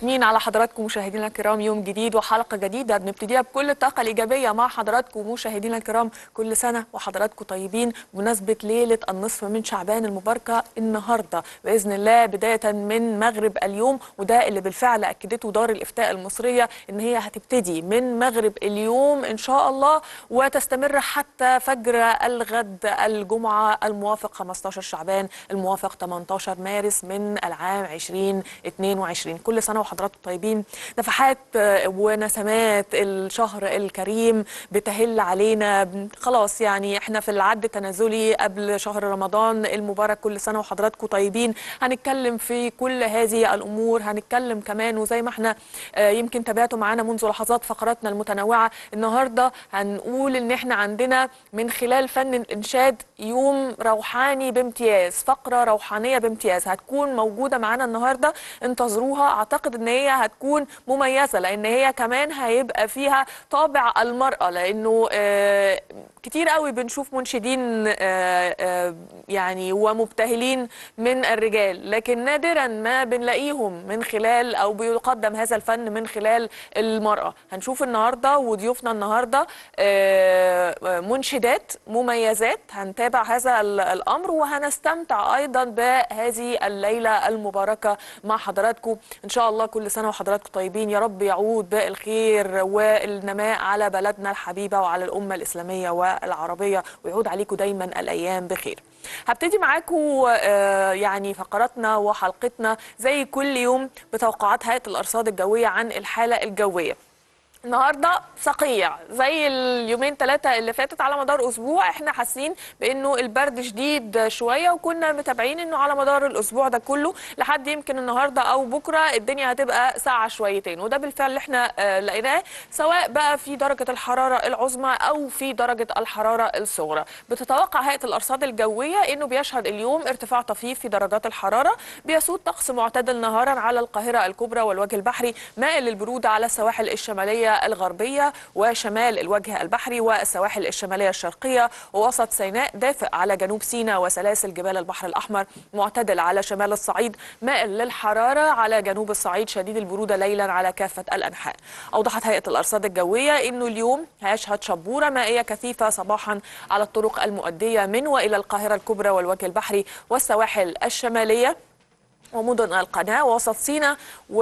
مسلمين على حضراتكم مشاهدينا الكرام يوم جديد وحلقه جديده بنبتديها بكل الطاقه الايجابيه مع حضراتكم مشاهدينا الكرام كل سنه وحضراتكم طيبين بمناسبه ليله النصف من شعبان المباركه النهارده باذن الله بدايه من مغرب اليوم وده اللي بالفعل اكدته دار الافتاء المصريه ان هي هتبتدي من مغرب اليوم ان شاء الله وتستمر حتى فجر الغد الجمعه الموافق 15 شعبان الموافق 18 مارس من العام 2022 كل سنه وحضراتكم طيبين نفحات ونسمات الشهر الكريم بتهل علينا خلاص يعني احنا في العد التنازلي قبل شهر رمضان المبارك كل سنه وحضراتكم طيبين هنتكلم في كل هذه الامور هنتكلم كمان وزي ما احنا يمكن تابعتوا معانا منذ لحظات فقراتنا المتنوعه النهارده هنقول ان احنا عندنا من خلال فن الانشاد يوم روحاني بامتياز فقره روحانيه بامتياز هتكون موجوده معانا النهارده انتظروها اعتقد ان هي هتكون مميزه لان هي كمان هيبقى فيها طابع المراه لانه آه كتير قوي بنشوف منشدين آه آه يعني ومبتهلين من الرجال لكن نادرا ما بنلاقيهم من خلال او بيقدم هذا الفن من خلال المراه هنشوف النهارده وضيوفنا النهارده منشدات مميزات هنتابع هذا الامر وهنستمتع ايضا بهذه الليله المباركه مع حضراتكم ان شاء الله كل سنه وحضراتكم طيبين يا رب يعود بالخير والنماء على بلدنا الحبيبه وعلى الامه الاسلاميه والعربيه ويعود عليكم دايما الايام بخير هبتدي معاكم يعني فقراتنا وحلقتنا زي كل يوم بتوقعات هيئه الارصاد الجويه عن الحاله الجويه النهارده صقيع زي اليومين ثلاثه اللي فاتت على مدار اسبوع احنا حاسين بانه البرد شديد شويه وكنا متابعين انه على مدار الاسبوع ده كله لحد يمكن النهارده او بكره الدنيا هتبقى ساقعه شويتين وده بالفعل اللي احنا آه لقيناه سواء بقى في درجه الحراره العظمى او في درجه الحراره الصغرى بتتوقع هيئه الارصاد الجويه انه بيشهد اليوم ارتفاع طفيف في درجات الحراره بيسود طقس معتدل نهارا على القاهره الكبرى والوجه البحري مائل للبروده على السواحل الشماليه الغربية وشمال الوجه البحري والسواحل الشمالية الشرقية ووسط سيناء دافئ على جنوب سيناء وسلاسل جبال البحر الأحمر معتدل على شمال الصعيد مائل للحرارة على جنوب الصعيد شديد البرودة ليلا على كافة الأنحاء أوضحت هيئة الأرصاد الجوية أنه اليوم هيشهد شبورة مائية كثيفة صباحا على الطرق المؤدية من وإلى القاهرة الكبرى والوجه البحري والسواحل الشمالية ومدن القناة وسط سينا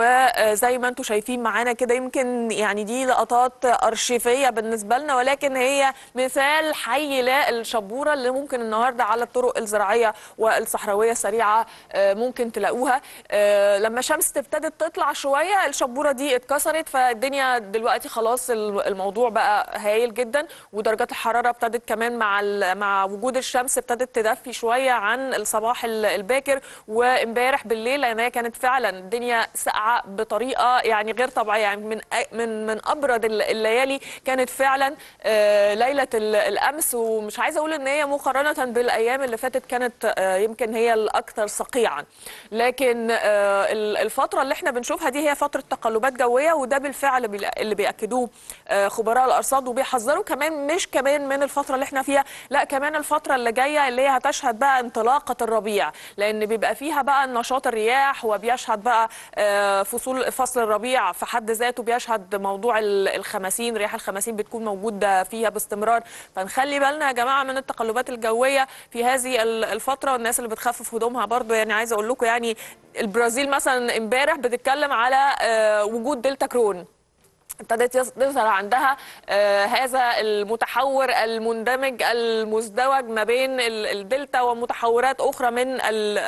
وزي ما انتم شايفين معانا كده يمكن يعني دي لقطات أرشيفية بالنسبة لنا ولكن هي مثال حي للشبورة اللي ممكن النهاردة على الطرق الزراعية والصحراوية السريعة ممكن تلاقوها لما الشمس ابتدت تطلع شوية الشبورة دي اتكسرت فالدنيا دلوقتي خلاص الموضوع بقى هايل جدا ودرجات الحرارة ابتدت كمان مع مع وجود الشمس ابتدت تدفي شوية عن الصباح الباكر وامبارح بالليل لان هي كانت فعلا الدنيا ساقعه بطريقه يعني غير طبيعيه يعني من من من ابرد الليالي كانت فعلا ليله الامس ومش عايزه اقول ان هي مقارنه بالايام اللي فاتت كانت يمكن هي الاكثر صقيعا لكن الفتره اللي احنا بنشوفها دي هي فتره تقلبات جويه وده بالفعل اللي بياكدوه خبراء الارصاد وبيحذروا كمان مش كمان من الفتره اللي احنا فيها لا كمان الفتره اللي جايه اللي هي هتشهد بقى انطلاقه الربيع لان بيبقى فيها بقى النشاط الرياح وبيشهد بقى فصول فصل الربيع في حد ذاته بيشهد موضوع الخماسين رياح الخماسين بتكون موجوده فيها باستمرار فنخلي بالنا يا جماعه من التقلبات الجويه في هذه الفتره والناس اللي بتخفف هدومها برضو يعني عايزه اقول لكم يعني البرازيل مثلا امبارح بتتكلم على وجود دلتا كرون ابتدت يظهر عندها آه هذا المتحور المندمج المزدوج ما بين الدلتا ومتحورات اخرى من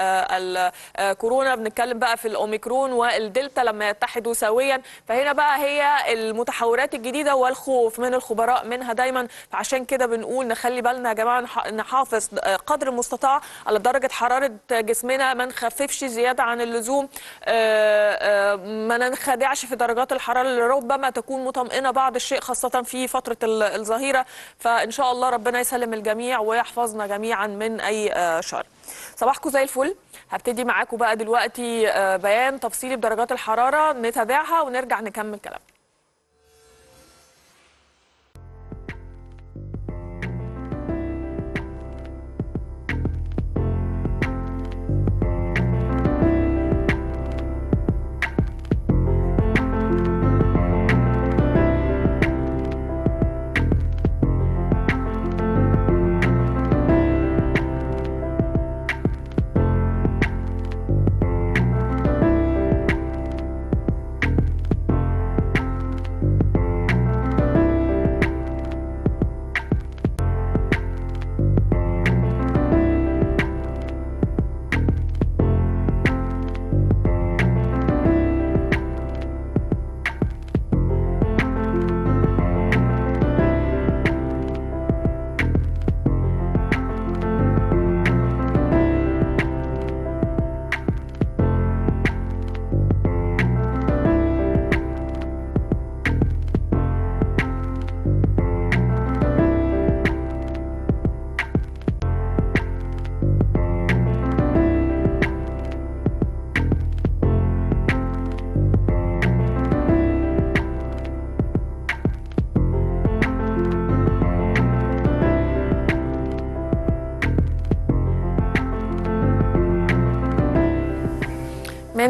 الكورونا بنتكلم بقى في الاوميكرون والدلتا لما يتحدوا سويا فهنا بقى هي المتحورات الجديده والخوف من الخبراء منها دايما فعشان كده بنقول نخلي بالنا يا جماعه نحافظ قدر المستطاع على درجه حراره جسمنا ما نخففش زياده عن اللزوم آه آه ما ننخدعش في درجات الحراره اللي ربما تكون مطمئنه بعض الشيء خاصه في فتره الظهيره فان شاء الله ربنا يسلم الجميع ويحفظنا جميعا من اي شر صباحكم زي الفل هبتدي معاكم بقى دلوقتي بيان تفصيلي بدرجات الحراره نتابعها ونرجع نكمل كلامنا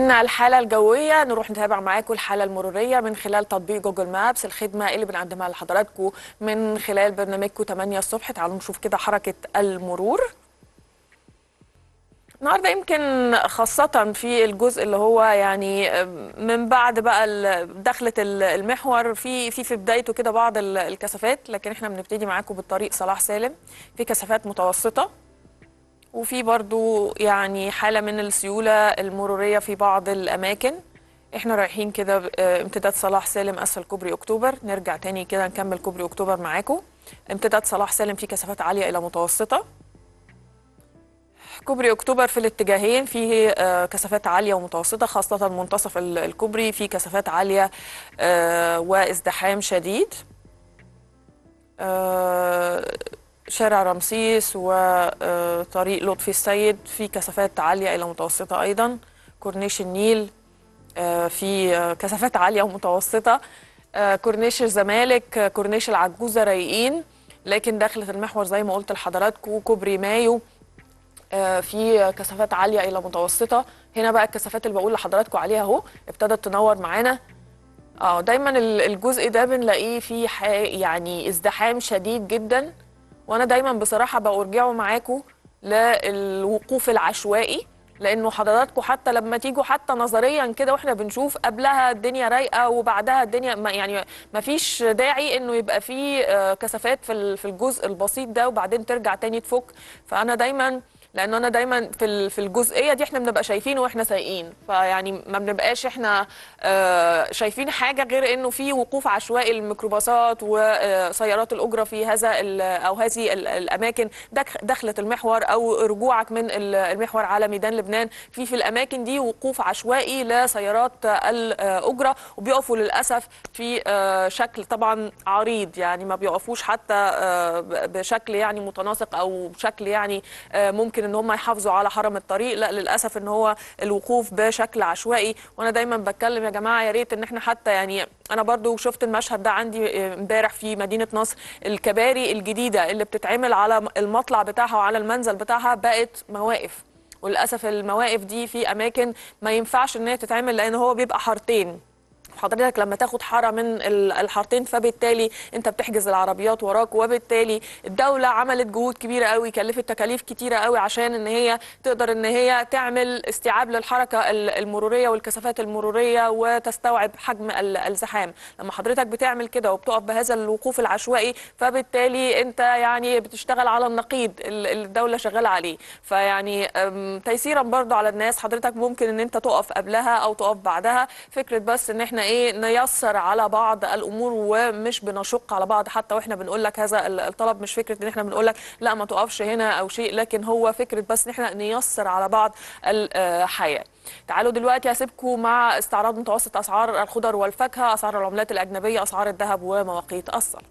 من الحالة الجوية نروح نتابع معاكم الحالة المرورية من خلال تطبيق جوجل مابس الخدمة اللي بنقدمها لحضراتكم من خلال برنامجكم 8 الصبح تعالوا نشوف كده حركة المرور النهارده يمكن خاصة في الجزء اللي هو يعني من بعد بقى ال- دخلة ال- المحور في في في بدايته كده بعض ال- الكثافات لكن احنا بنبتدي معاكم بالطريق صلاح سالم في كثافات متوسطة وفي برضو يعني حالة من السيولة المرورية في بعض الأماكن احنا رايحين كده ب- آه، امتداد صلاح سالم أسفل كوبري أكتوبر نرجع تاني كده نكمل كوبري أكتوبر معاكم امتداد صلاح سالم فيه كثافات عالية إلى متوسطة كوبري اكتوبر في الاتجاهين فيه آه، كثافات عاليه ومتوسطه خاصه منتصف ال- الكوبري فيه كثافات عاليه آه، وازدحام شديد آه، شارع رمسيس وطريق لطفي السيد في كثافات عاليه الى متوسطه ايضا كورنيش النيل آه، في آه، كثافات عاليه ومتوسطه آه، كورنيش الزمالك آه، كورنيش العجوزه رايقين لكن داخله المحور زي ما قلت لحضراتكم كوبري مايو آه، في كثافات عاليه الى متوسطه هنا بقى الكثافات اللي بقول لحضراتكم عليها اهو ابتدت تنور معانا اه دايما ال- الجزء ده بنلاقيه فيه ح- يعني ازدحام شديد جدا وانا دايما بصراحه برجعه معاكم للوقوف العشوائي لانه حضراتكم حتى لما تيجوا حتى نظريا كده واحنا بنشوف قبلها الدنيا رايقه وبعدها الدنيا ما يعني ما فيش داعي انه يبقى في آه، كثافات في ال- في الجزء البسيط ده وبعدين ترجع تاني تفك فانا دايما لان انا دايما في ال- في الجزئيه دي احنا بنبقى شايفينه واحنا سايقين فيعني ما بنبقاش احنا آه، شايفين حاجه غير انه في وقوف عشوائي للميكروباصات وسيارات الاجره في هذا ال- او هذه ال- الاماكن دخ- دخلة المحور او رجوعك من ال- المحور على ميدان لبنان في في الاماكن دي وقوف عشوائي لسيارات الاجره وبيقفوا للاسف في آه، شكل طبعا عريض يعني ما بيقفوش حتى آه، ب- بشكل يعني متناسق او بشكل يعني آه، ممكن ان هم يحافظوا على حرم الطريق لا للاسف ان هو الوقوف بشكل عشوائي وانا دايما بتكلم يا جماعه يا ريت ان احنا حتى يعني انا برضو شفت المشهد ده عندي آه، امبارح في مدينه نصر الكباري الجديده اللي بتتعمل على المطلع بتاعها وعلى المنزل بتاعها بقت مواقف وللاسف المواقف دي في اماكن ما ينفعش ان هي تتعمل لان هو بيبقى حارتين حضرتك لما تاخد حاره من ال- الحارتين فبالتالي انت بتحجز العربيات وراك وبالتالي الدوله عملت جهود كبيره قوي كلفت تكاليف كتيره قوي عشان ان هي تقدر ان هي تعمل استيعاب للحركه ال- المروريه والكثافات المروريه وتستوعب حجم ال- الزحام لما حضرتك بتعمل كده وبتقف بهذا الوقوف العشوائي فبالتالي انت يعني بتشتغل على النقيض ال- اللي الدوله شغاله عليه فيعني أم، تيسيرا برضو على الناس حضرتك ممكن ان انت تقف قبلها او تقف بعدها فكره بس ان احنا ايه نيسر على بعض الامور ومش بنشق على بعض حتى واحنا بنقول لك هذا ال- الطلب مش فكره ان احنا بنقول لك لا ما تقفش هنا او شيء لكن هو فكره بس ان احنا نيسر على بعض الحياه تعالوا دلوقتي هسيبكم مع استعراض متوسط اسعار الخضر والفاكهه اسعار العملات الاجنبيه اسعار الذهب ومواقيت الصلاه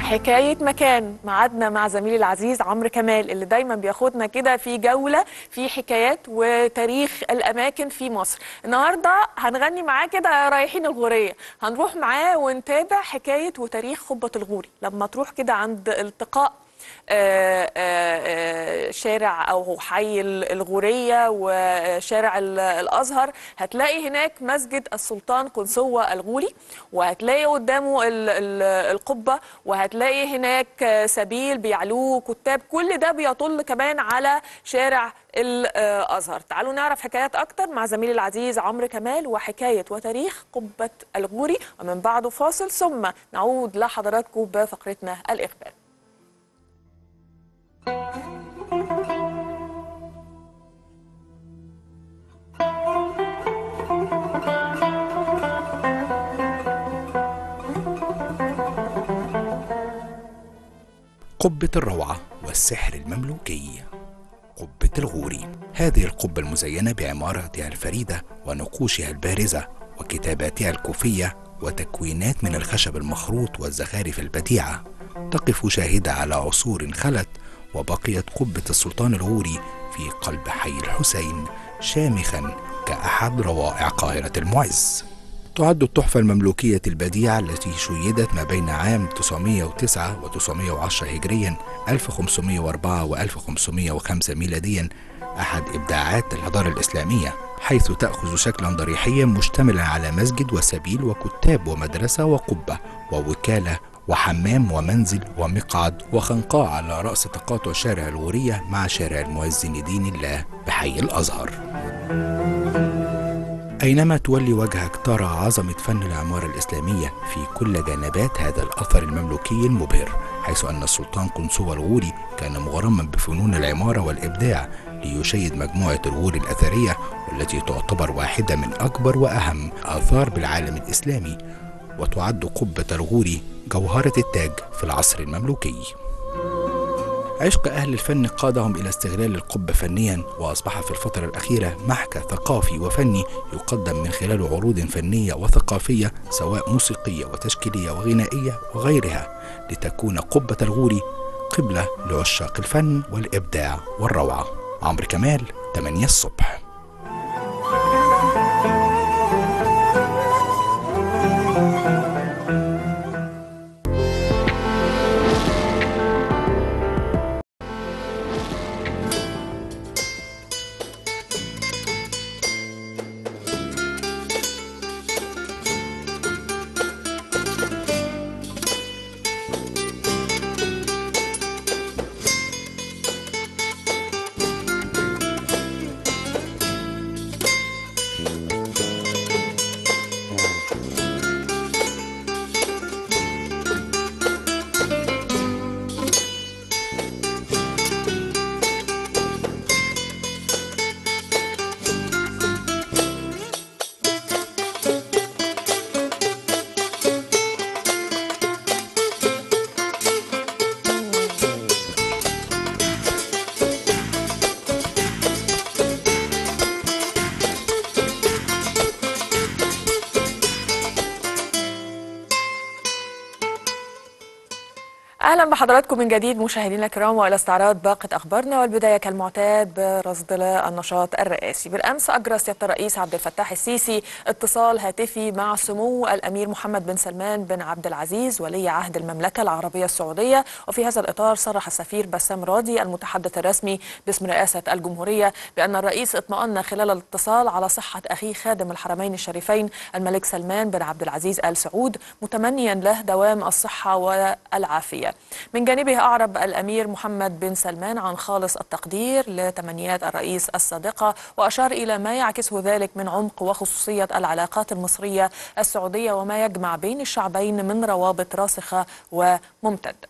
حكاية مكان معادنا مع زميلي العزيز عمرو كمال اللي دايما بياخدنا كده في جولة في حكايات وتاريخ الأماكن في مصر النهاردة هنغني معاه كده رايحين الغورية هنروح معاه ونتابع حكاية وتاريخ خبة الغوري لما تروح كده عند التقاء آه، آه، آه، شارع او حي الغوريه وشارع ال- الازهر هتلاقي هناك مسجد السلطان قنصوه الغوري وهتلاقي قدامه ال- ال- القبه وهتلاقي هناك سبيل بيعلوه كتاب كل ده بيطل كمان على شارع الازهر تعالوا نعرف حكايات اكتر مع زميلي العزيز عمرو كمال وحكايه وتاريخ قبه الغوري ومن بعده فاصل ثم نعود لحضراتكم بفقرتنا الاخبار قبة الروعة والسحر المملوكي قبة الغوري هذه القبة المزينة بعمارتها الفريدة ونقوشها البارزة وكتاباتها الكوفية وتكوينات من الخشب المخروط والزخارف البديعة تقف شاهدة على عصور خلت وبقيت قبة السلطان الغوري في قلب حي الحسين شامخا كأحد روائع قاهرة المعز تعد التحفة المملوكية البديعة التي شيدت ما بين عام 909 و 910 هجريا 1504 و 1505 ميلاديا أحد إبداعات الحضارة الإسلامية حيث تأخذ شكلا ضريحيا مشتملا على مسجد وسبيل وكتاب ومدرسة وقبة ووكالة وحمام ومنزل ومقعد وخنقاء على رأس تقاطع شارع الغورية مع شارع المؤذن دين الله بحي الأزهر أينما تولي وجهك ترى عظمة فن العمارة الإسلامية في كل جانبات هذا الأثر المملوكي المبهر حيث أن السلطان قنصوة الغوري كان مغرما بفنون العمارة والإبداع ليشيد مجموعة الغور الأثرية والتي تعتبر واحدة من أكبر وأهم آثار بالعالم الإسلامي وتعد قبة الغوري جوهرة التاج في العصر المملوكي عشق أهل الفن قادهم إلى استغلال القبة فنيا وأصبح في الفترة الأخيرة محكى ثقافي وفني يقدم من خلاله عروض فنية وثقافية سواء موسيقية وتشكيلية وغنائية وغيرها لتكون قبة الغوري قبلة لعشاق الفن والإبداع والروعة عمرو كمال 8 الصبح اهلا بحضراتكم من جديد مشاهدينا الكرام والى استعراض باقه اخبارنا والبدايه كالمعتاد برصد النشاط الرئاسي بالامس اجرى سياده الرئيس عبد الفتاح السيسي اتصال هاتفي مع سمو الامير محمد بن سلمان بن عبد العزيز ولي عهد المملكه العربيه السعوديه وفي هذا الاطار صرح السفير بسام راضي المتحدث الرسمي باسم رئاسه الجمهوريه بان الرئيس اطمأن خلال الاتصال على صحه اخيه خادم الحرمين الشريفين الملك سلمان بن عبد العزيز ال سعود متمنيا له دوام الصحه والعافيه من جانبه أعرب الأمير محمد بن سلمان عن خالص التقدير لتمنيات الرئيس السابقة وأشار إلى ما يعكسه ذلك من عمق وخصوصية العلاقات المصرية السعودية وما يجمع بين الشعبين من روابط راسخة وممتدة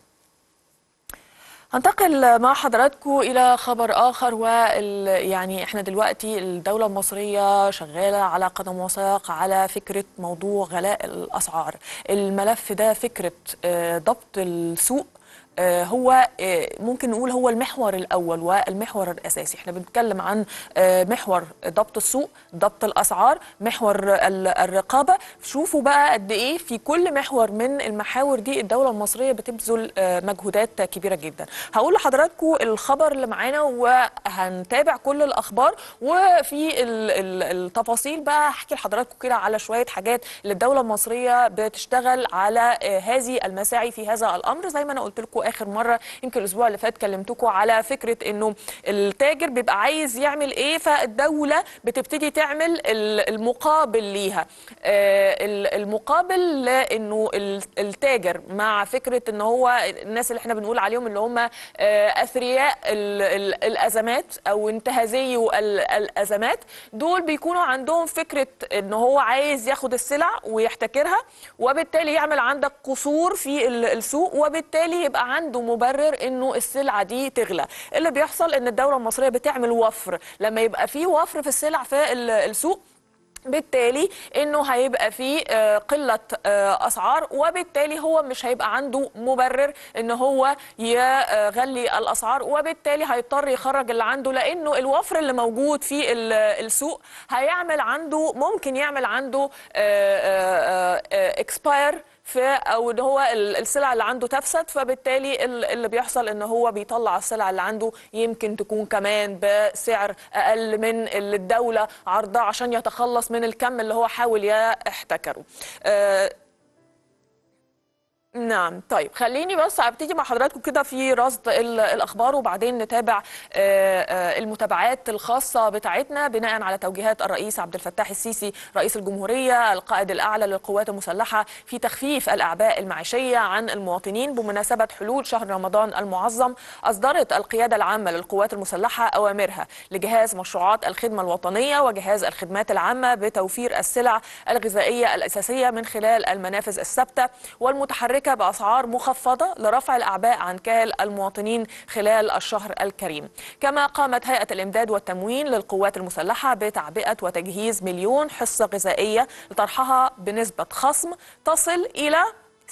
هنتقل مع حضراتكم الى خبر اخر وال يعني احنا دلوقتي الدوله المصريه شغاله على قدم وساق على فكره موضوع غلاء الاسعار الملف ده فكره آه، ضبط السوق آه، هو آه، ممكن نقول هو المحور الاول والمحور الاساسي احنا بنتكلم عن آه، محور ضبط السوق ضبط الاسعار محور ال- الرقابه شوفوا بقى قد ايه في كل محور من المحاور دي الدوله المصريه بتبذل آه، مجهودات كبيره جدا هقول لحضراتكم الخبر اللي معانا وهنتابع كل الاخبار وفي ال- ال- التفاصيل بقى هحكي لحضراتكم كده على شويه حاجات اللي الدوله المصريه بتشتغل على آه، هذه المساعي في هذا الامر زي ما انا قلت لكم اخر مره يمكن الاسبوع اللي فات كلمتكم على فكره انه التاجر بيبقى عايز يعمل ايه فالدوله بتبتدي تعمل ال- المقابل ليها آه، ال- المقابل لانه ال- التاجر مع فكره ان هو الناس اللي احنا بنقول عليهم اللي هم آه، اثرياء ال- ال- الازمات او انتهازيو ال- الازمات دول بيكونوا عندهم فكره ان هو عايز ياخد السلع ويحتكرها وبالتالي يعمل عندك قصور في ال- السوق وبالتالي يبقى عنده مبرر انه السلعه دي تغلى اللي بيحصل ان الدوله المصريه بتعمل وفر لما يبقى في وفر في السلع في ال- السوق بالتالي انه هيبقى في آه، قله آه، اسعار وبالتالي هو مش هيبقى عنده مبرر ان هو يغلي الاسعار وبالتالي هيضطر يخرج اللي عنده لانه الوفر اللي موجود في ال- السوق هيعمل عنده ممكن يعمل عنده اكسباير في او ان هو ال- السلع اللي عنده تفسد فبالتالي ال- اللي بيحصل ان هو بيطلع السلع اللي عنده يمكن تكون كمان بسعر اقل من اللي الدوله عرضها عشان يتخلص من الكم اللي هو حاول يحتكره. آه، نعم طيب خليني بس ابتدي مع حضراتكم كده في رصد ال- الاخبار وبعدين نتابع آه، آه، المتابعات الخاصه بتاعتنا بناء على توجيهات الرئيس عبد الفتاح السيسي رئيس الجمهوريه القائد الاعلى للقوات المسلحه في تخفيف الاعباء المعيشيه عن المواطنين بمناسبه حلول شهر رمضان المعظم اصدرت القياده العامه للقوات المسلحه اوامرها لجهاز مشروعات الخدمه الوطنيه وجهاز الخدمات العامه بتوفير السلع الغذائيه الاساسيه من خلال المنافذ الثابته والمتحركه باسعار مخفضه لرفع الاعباء عن كاهل المواطنين خلال الشهر الكريم. كما قامت هيئه الامداد والتموين للقوات المسلحه بتعبئه وتجهيز مليون حصه غذائيه لطرحها بنسبه خصم تصل الى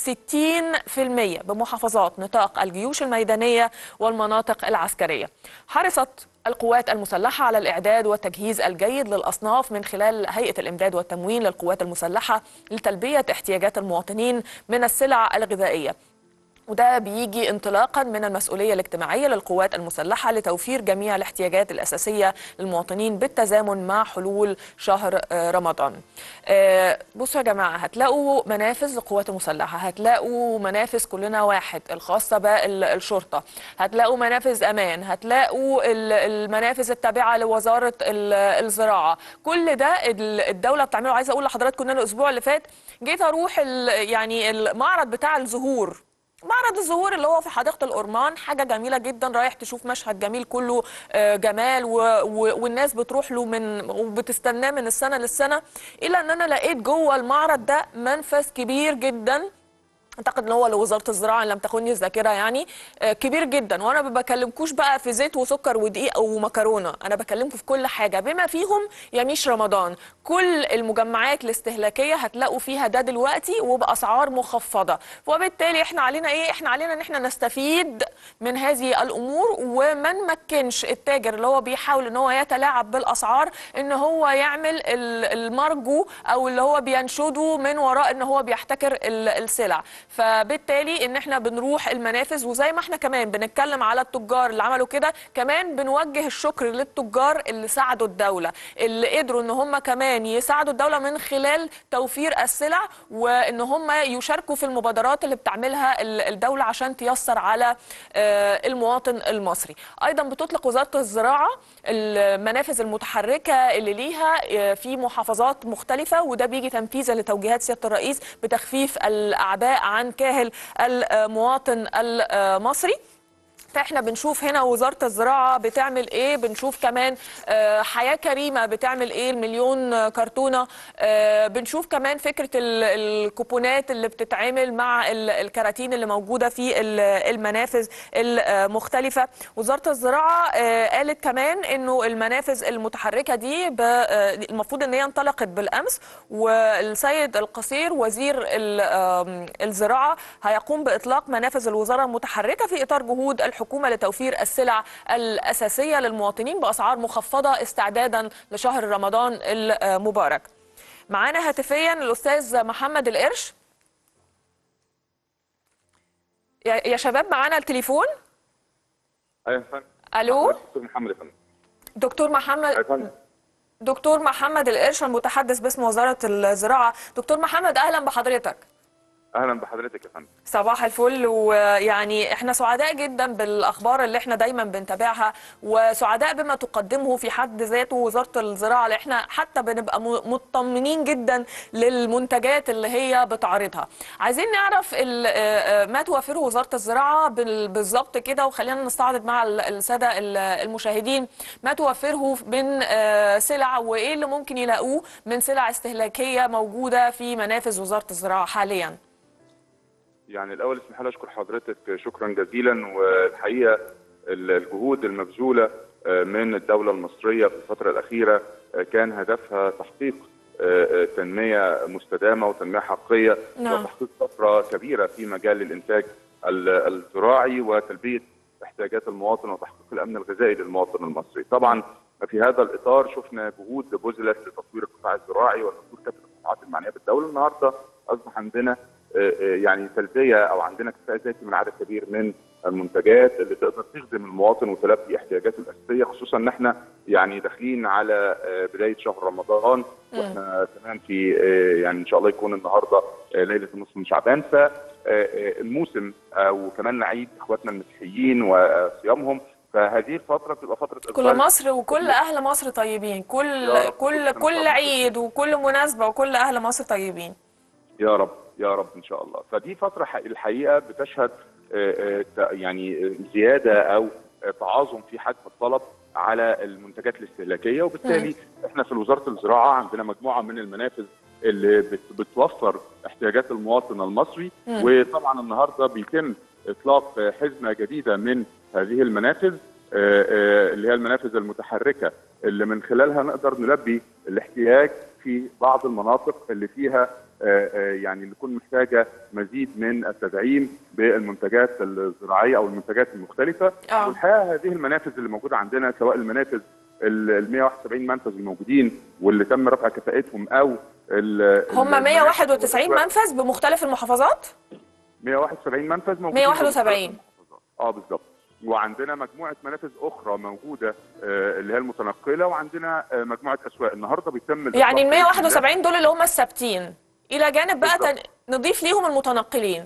60% بمحافظات نطاق الجيوش الميدانية والمناطق العسكرية حرصت القوات المسلحة على الإعداد والتجهيز الجيد للأصناف من خلال هيئة الإمداد والتموين للقوات المسلحة لتلبية احتياجات المواطنين من السلع الغذائية وده بيجي انطلاقا من المسؤوليه الاجتماعيه للقوات المسلحه لتوفير جميع الاحتياجات الاساسيه للمواطنين بالتزامن مع حلول شهر آه، رمضان. آه، بصوا يا جماعه هتلاقوا منافذ للقوات المسلحه، هتلاقوا منافذ كلنا واحد الخاصه بالشرطه، هتلاقوا منافذ امان، هتلاقوا ال- المنافذ التابعه لوزاره ال- الزراعه، كل ده ال- الدوله بتعمله عايزه اقول لحضراتكم ان انا الاسبوع اللي فات جيت اروح ال- يعني المعرض بتاع الزهور معرض الزهور اللي هو في حديقة الأورمان حاجة جميلة جدا رايح تشوف مشهد جميل كله آه، جمال و... و... والناس بتروح له من وبتستناه من السنة للسنة إلا أن أنا لقيت جوه المعرض ده منفذ كبير جدا اعتقد ان هو لوزاره الزراعه ان لم تخني الذاكره يعني آه، كبير جدا وانا ما بكلمكوش بقى في زيت وسكر ودقيق ومكرونه انا بكلمكم في كل حاجه بما فيهم يميش رمضان كل المجمعات الاستهلاكيه هتلاقوا فيها ده دلوقتي وباسعار مخفضه وبالتالي احنا علينا ايه احنا علينا ان احنا نستفيد من هذه الامور وما نمكنش التاجر اللي هو بيحاول ان هو يتلاعب بالاسعار ان هو يعمل ال- المرجو او اللي هو بينشده من وراء ان هو بيحتكر ال- السلع فبالتالي ان احنا بنروح المنافذ وزي ما احنا كمان بنتكلم على التجار اللي عملوا كده كمان بنوجه الشكر للتجار اللي ساعدوا الدوله اللي قدروا ان هم كمان يساعدوا الدوله من خلال توفير السلع وان هم يشاركوا في المبادرات اللي بتعملها ال- الدوله عشان تيسر على آه، المواطن المصري ايضا بتطلق وزاره الزراعه المنافذ المتحركه اللي ليها آه، في محافظات مختلفه وده بيجي تنفيذا لتوجيهات سياده الرئيس بتخفيف الاعباء عن كاهل المواطن المصري فاحنا بنشوف هنا وزاره الزراعه بتعمل ايه بنشوف كمان آه، حياه كريمه بتعمل ايه المليون آه، كرتونه آه، بنشوف كمان فكره ال- الكوبونات اللي بتتعمل مع ال- الكراتين اللي موجوده في ال- المنافذ المختلفه وزاره الزراعه آه، قالت كمان انه المنافذ المتحركه دي ب- آه، المفروض ان هي انطلقت بالامس والسيد القصير وزير ال- آم، الزراعه هيقوم باطلاق منافذ الوزاره المتحركه في اطار جهود الحكومه لتوفير السلع الاساسيه للمواطنين باسعار مخفضه استعدادا لشهر رمضان المبارك. معانا هاتفيا الاستاذ محمد القرش يا يا شباب معانا التليفون ايوه يا فندم الو دكتور محمد يا فندم دكتور ايوه محمد يا فندم دكتور محمد القرش المتحدث باسم وزاره الزراعه دكتور محمد اهلا بحضرتك اهلا بحضرتك يا فندم صباح الفل ويعني احنا سعداء جدا بالاخبار اللي احنا دايما بنتابعها وسعداء بما تقدمه في حد ذاته وزاره الزراعه اللي احنا حتى بنبقى م- مطمنين جدا للمنتجات اللي هي بتعرضها. عايزين نعرف ال- آه، آه، ما توفره وزاره الزراعه بال- بالظبط كده وخلينا نستعرض مع ال- الساده ال- المشاهدين ما توفره من آه، سلع وايه اللي ممكن يلاقوه من سلع استهلاكيه موجوده في منافذ وزاره الزراعه حاليا. يعني الاول اسمح لي اشكر حضرتك شكرا جزيلا والحقيقه ال- الجهود المبذوله آه، من الدوله المصريه في الفتره الاخيره آه، كان هدفها تحقيق آه، آه، تنميه مستدامه وتنميه حقيقيه نعم. وتحقيق طفره كبيره في مجال الانتاج ال- الزراعي وتلبيه احتياجات المواطن وتحقيق الامن الغذائي للمواطن المصري. طبعا في هذا الاطار شفنا جهود بذلت لتطوير القطاع الزراعي وتطوير كافه القطاعات المعنيه بالدوله النهارده اصبح عندنا آه، آه، يعني تلبيه او عندنا اكتفاء ذاتي من عدد كبير من المنتجات اللي تقدر تخدم المواطن وتلبي احتياجاته الاساسيه خصوصا ان احنا يعني داخلين على آه، بدايه شهر رمضان واحنا كمان في آه، يعني ان شاء الله يكون النهارده آه، ليله النصف من شعبان فالموسم وكمان نعيد اخواتنا المسيحيين وصيامهم فهذه الفتره بتبقى فتره كل إقبال مصر وكل اهل مصر طيبين كل يا رب. كل شكراً كل طبعاً. عيد وكل مناسبه وكل اهل مصر طيبين يا رب يا رب ان شاء الله فدي فتره ح- الحقيقه بتشهد آه، آه، ت- يعني آه، زياده او آه، تعاظم في حجم الطلب على المنتجات الاستهلاكيه وبالتالي احنا في وزاره الزراعه عندنا مجموعه من المنافذ اللي بت- بتوفر احتياجات المواطن المصري وطبعا النهارده بيتم اطلاق آه، حزمه جديده من هذه المنافذ آه، آه، اللي هي المنافذ المتحركه اللي من خلالها نقدر نلبي الاحتياج في بعض المناطق اللي فيها آه، آه، يعني اللي تكون محتاجه مزيد من التدعيم بالمنتجات الزراعيه او المنتجات المختلفه آه. والحقيقه هذه المنافذ اللي موجوده عندنا سواء المنافذ ال 171 منفذ الموجودين واللي تم رفع كفاءتهم او ال- هم ال- 191 منفذ بمختلف المحافظات 171 منفذ موجودين 171. اه بالظبط وعندنا مجموعه منافذ اخرى موجوده آه، اللي هي المتنقله وعندنا آه، مجموعه اسواق النهارده بيتم يعني ال الإطلاق 171 دول اللي هم الثابتين الى جانب بقى بالظبط. تن... نضيف ليهم المتنقلين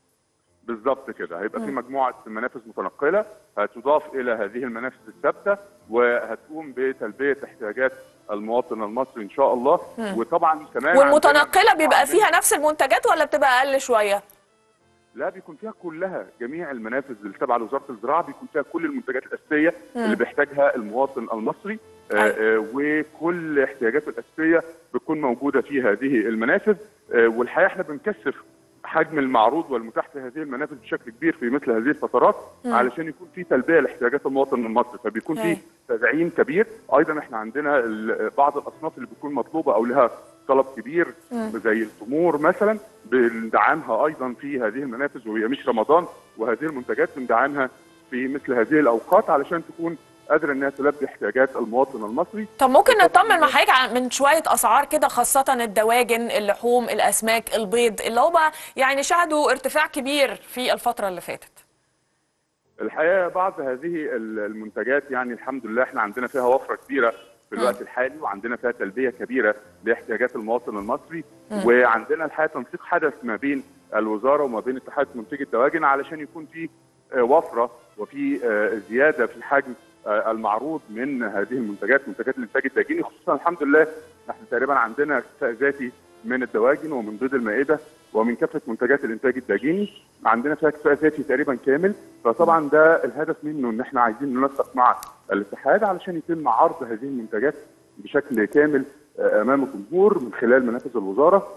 بالظبط كده هيبقى في مجموعه منافذ متنقله هتضاف الى هذه المنافذ الثابته وهتقوم بتلبيه احتياجات المواطن المصري ان شاء الله وطبعا كمان والمتنقله عندنا بيبقى مجموعة فيها نفس المنتجات ولا بتبقى اقل شويه لا بيكون فيها كلها جميع المنافذ اللي تابعه لوزاره الزراعه بيكون فيها كل المنتجات الاساسيه اللي بيحتاجها المواطن المصري آه، آه، وكل احتياجاته الاساسيه بتكون موجوده في هذه المنافذ آه، والحقيقه احنا بنكثف حجم المعروض والمتاح في هذه المنافذ بشكل كبير في مثل هذه الفترات علشان يكون في تلبيه لاحتياجات المواطن المصري فبيكون أي. في تدعيم كبير ايضا احنا عندنا ال- بعض الاصناف اللي بتكون مطلوبه او لها طلب كبير زي التمور مثلا بندعمها ايضا في هذه المنافذ وهي مش رمضان وهذه المنتجات بندعمها في مثل هذه الاوقات علشان تكون قادره انها تلبي احتياجات المواطن المصري طب ممكن نطمن مع حضرتك عن- من شويه اسعار كده خاصه الدواجن اللحوم الاسماك البيض اللي هو يعني شهدوا ارتفاع كبير في الفتره اللي فاتت الحقيقه بعض هذه المنتجات يعني الحمد لله احنا عندنا فيها وفره كبيره في الوقت الحالي وعندنا فيها تلبيه كبيره لاحتياجات المواطن المصري وعندنا الحقيقه تنسيق حدث ما بين الوزاره وما بين اتحاد منتجي الدواجن علشان يكون في آه، وفره وفي آه، زياده في حجم آه، المعروض من هذه المنتجات منتجات الانتاج الداجيني خصوصا الحمد لله احنا تقريبا عندنا اكتفاء ذاتي من الدواجن ومن بيض المائده ومن كافه منتجات الانتاج الداجيني عندنا فيها اكتفاء ذاتي تقريبا كامل فطبعا ده الهدف منه ان احنا عايزين ننسق مع الاتحاد علشان يتم عرض هذه المنتجات بشكل كامل آه، امام الجمهور من خلال منافذ الوزاره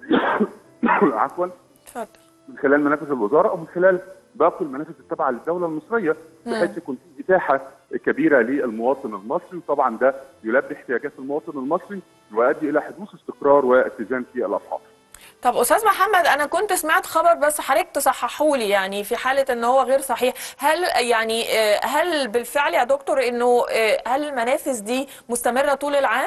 عفوا اتفضل من خلال منافذ الوزاره او من خلال باقي المنافذ التابعه للدوله المصريه بحيث يكون في اتاحه كبيره للمواطن المصري وطبعا ده يلبي احتياجات المواطن المصري ويؤدي الى حدوث استقرار واتزان في الاسعار. طب استاذ محمد انا كنت سمعت خبر بس حضرتك تصححوا لي يعني في حاله ان هو غير صحيح هل يعني آه، هل بالفعل يا دكتور انه آه، هل المنافذ دي مستمره طول العام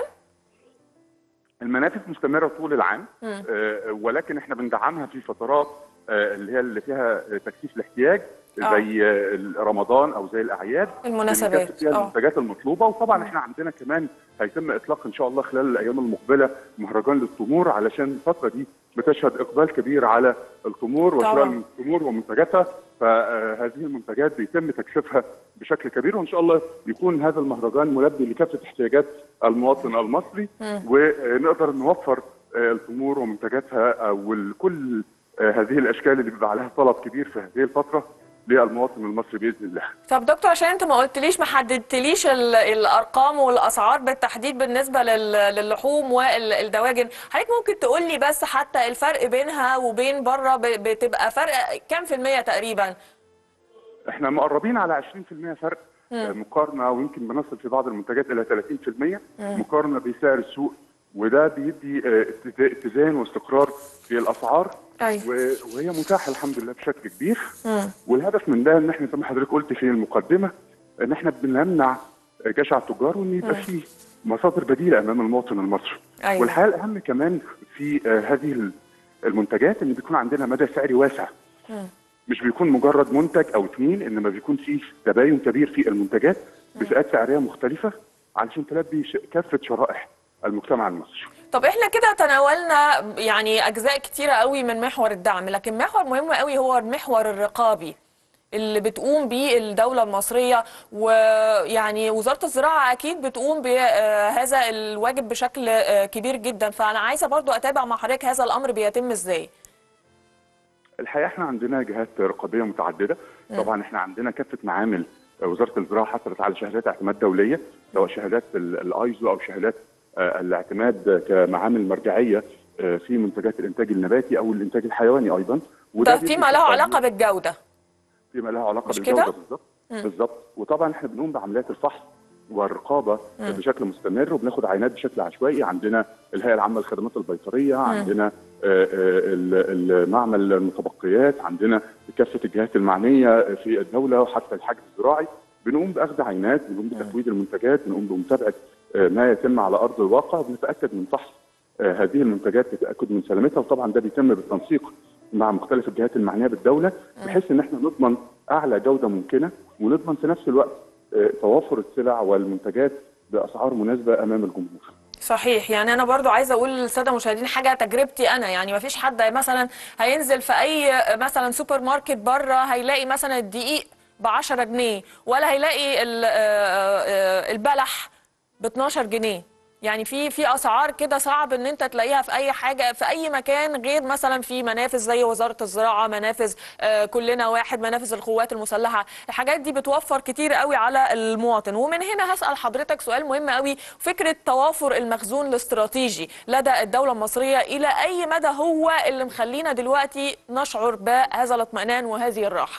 المنافذ مستمره طول العام آه، ولكن احنا بندعمها في فترات آه، اللي هي اللي فيها تكثيف الاحتياج آه. زي آه، رمضان او زي الاعياد المناسبات، بنكثف فيها آه. المنتجات المطلوبه وطبعا احنا عندنا كمان هيتم اطلاق ان شاء الله خلال الايام المقبله مهرجان للتمور علشان الفتره دي بتشهد اقبال كبير على التمور وشراء طبعاً. التمور ومنتجاتها فهذه المنتجات بيتم تكثيفها بشكل كبير وان شاء الله يكون هذا المهرجان ملبي لكافه احتياجات المواطن المصري ونقدر نوفر آه، التمور ومنتجاتها وكل هذه الاشكال اللي بيبقى عليها طلب كبير في هذه الفتره للمواطن المصري باذن الله. طب دكتور عشان انت ما قلتليش ما حددتليش ال- الارقام والاسعار بالتحديد بالنسبه لل- للحوم والدواجن حضرتك ممكن تقول لي بس حتى الفرق بينها وبين بره ب- بتبقى فرق كام في المية تقريبا احنا مقربين على 20% فرق آه، مقارنه ويمكن بنصل في بعض المنتجات الى 30% مقارنه بسعر السوق وده بيدي آه، اتز- اتزان واستقرار في الاسعار أيوة. و- وهي متاحه الحمد لله بشكل كبير والهدف من ده ان احنا زي ما حضرتك قلت في المقدمه ان احنا بنمنع جشع التجار وان يبقى في مصادر بديله امام المواطن المصري أيوة. والحقيقه الاهم كمان في آه، هذه المنتجات ان بيكون عندنا مدى سعري واسع مش بيكون مجرد منتج او اثنين انما بيكون فيه تباين كبير في المنتجات بفئات سعريه مختلفه علشان تلبي ش- كافه شرائح المجتمع المصري. طب احنا كده تناولنا يعني اجزاء كتيره قوي من محور الدعم لكن محور مهم قوي هو المحور الرقابي اللي بتقوم بيه الدولة المصرية ويعني وزارة الزراعة أكيد بتقوم بهذا الواجب بشكل آه، كبير جدا فأنا عايزة برضو أتابع مع حضرتك هذا الأمر بيتم إزاي الحقيقه احنا عندنا جهات رقابيه متعدده طبعا احنا عندنا كافه معامل وزاره الزراعه حصلت على شهادات اعتماد دوليه سواء شهادات ال- الايزو او شهادات آه، الاعتماد كمعامل مرجعيه آه، في منتجات الانتاج النباتي او الانتاج الحيواني ايضا ده بيدي فيما له ثقة علاقة بالجودة فيما له علاقه مش بالجوده كده؟ بالظبط بالظبط وطبعا احنا بنقوم بعمليات الفحص والرقابه بشكل مستمر وبناخد عينات بشكل عشوائي عندنا الهيئه العامه للخدمات البيطريه عندنا آه، آه، ال- المعمل المتبقيات عندنا كافه الجهات المعنيه في الدوله وحتى الحجز الزراعي بنقوم باخذ عينات بنقوم بتفويض المنتجات بنقوم بمتابعه آه، ما يتم على ارض الواقع بنتاكد من فحص آه، هذه المنتجات للتاكد من سلامتها وطبعا ده بيتم بالتنسيق مع مختلف الجهات المعنيه بالدوله بحيث ان احنا نضمن اعلى جوده ممكنه ونضمن في نفس الوقت آه، توافر السلع والمنتجات باسعار مناسبه امام الجمهور. صحيح يعني انا برضو عايزه اقول للساده المشاهدين حاجه تجربتي انا يعني ما فيش حد مثلا هينزل في اي مثلا سوبر ماركت بره هيلاقي مثلا الدقيق ب 10 جنيه ولا هيلاقي ال- آه، آه، البلح ب 12 جنيه يعني في في اسعار كده صعب ان انت تلاقيها في اي حاجه في اي مكان غير مثلا في منافذ زي وزاره الزراعه منافذ آه، كلنا واحد منافذ القوات المسلحه الحاجات دي بتوفر كتير قوي على المواطن ومن هنا هسال حضرتك سؤال مهم قوي فكره توافر المخزون الاستراتيجي لدى الدوله المصريه الى اي مدى هو اللي مخلينا دلوقتي نشعر بهذا الاطمئنان وهذه الراحه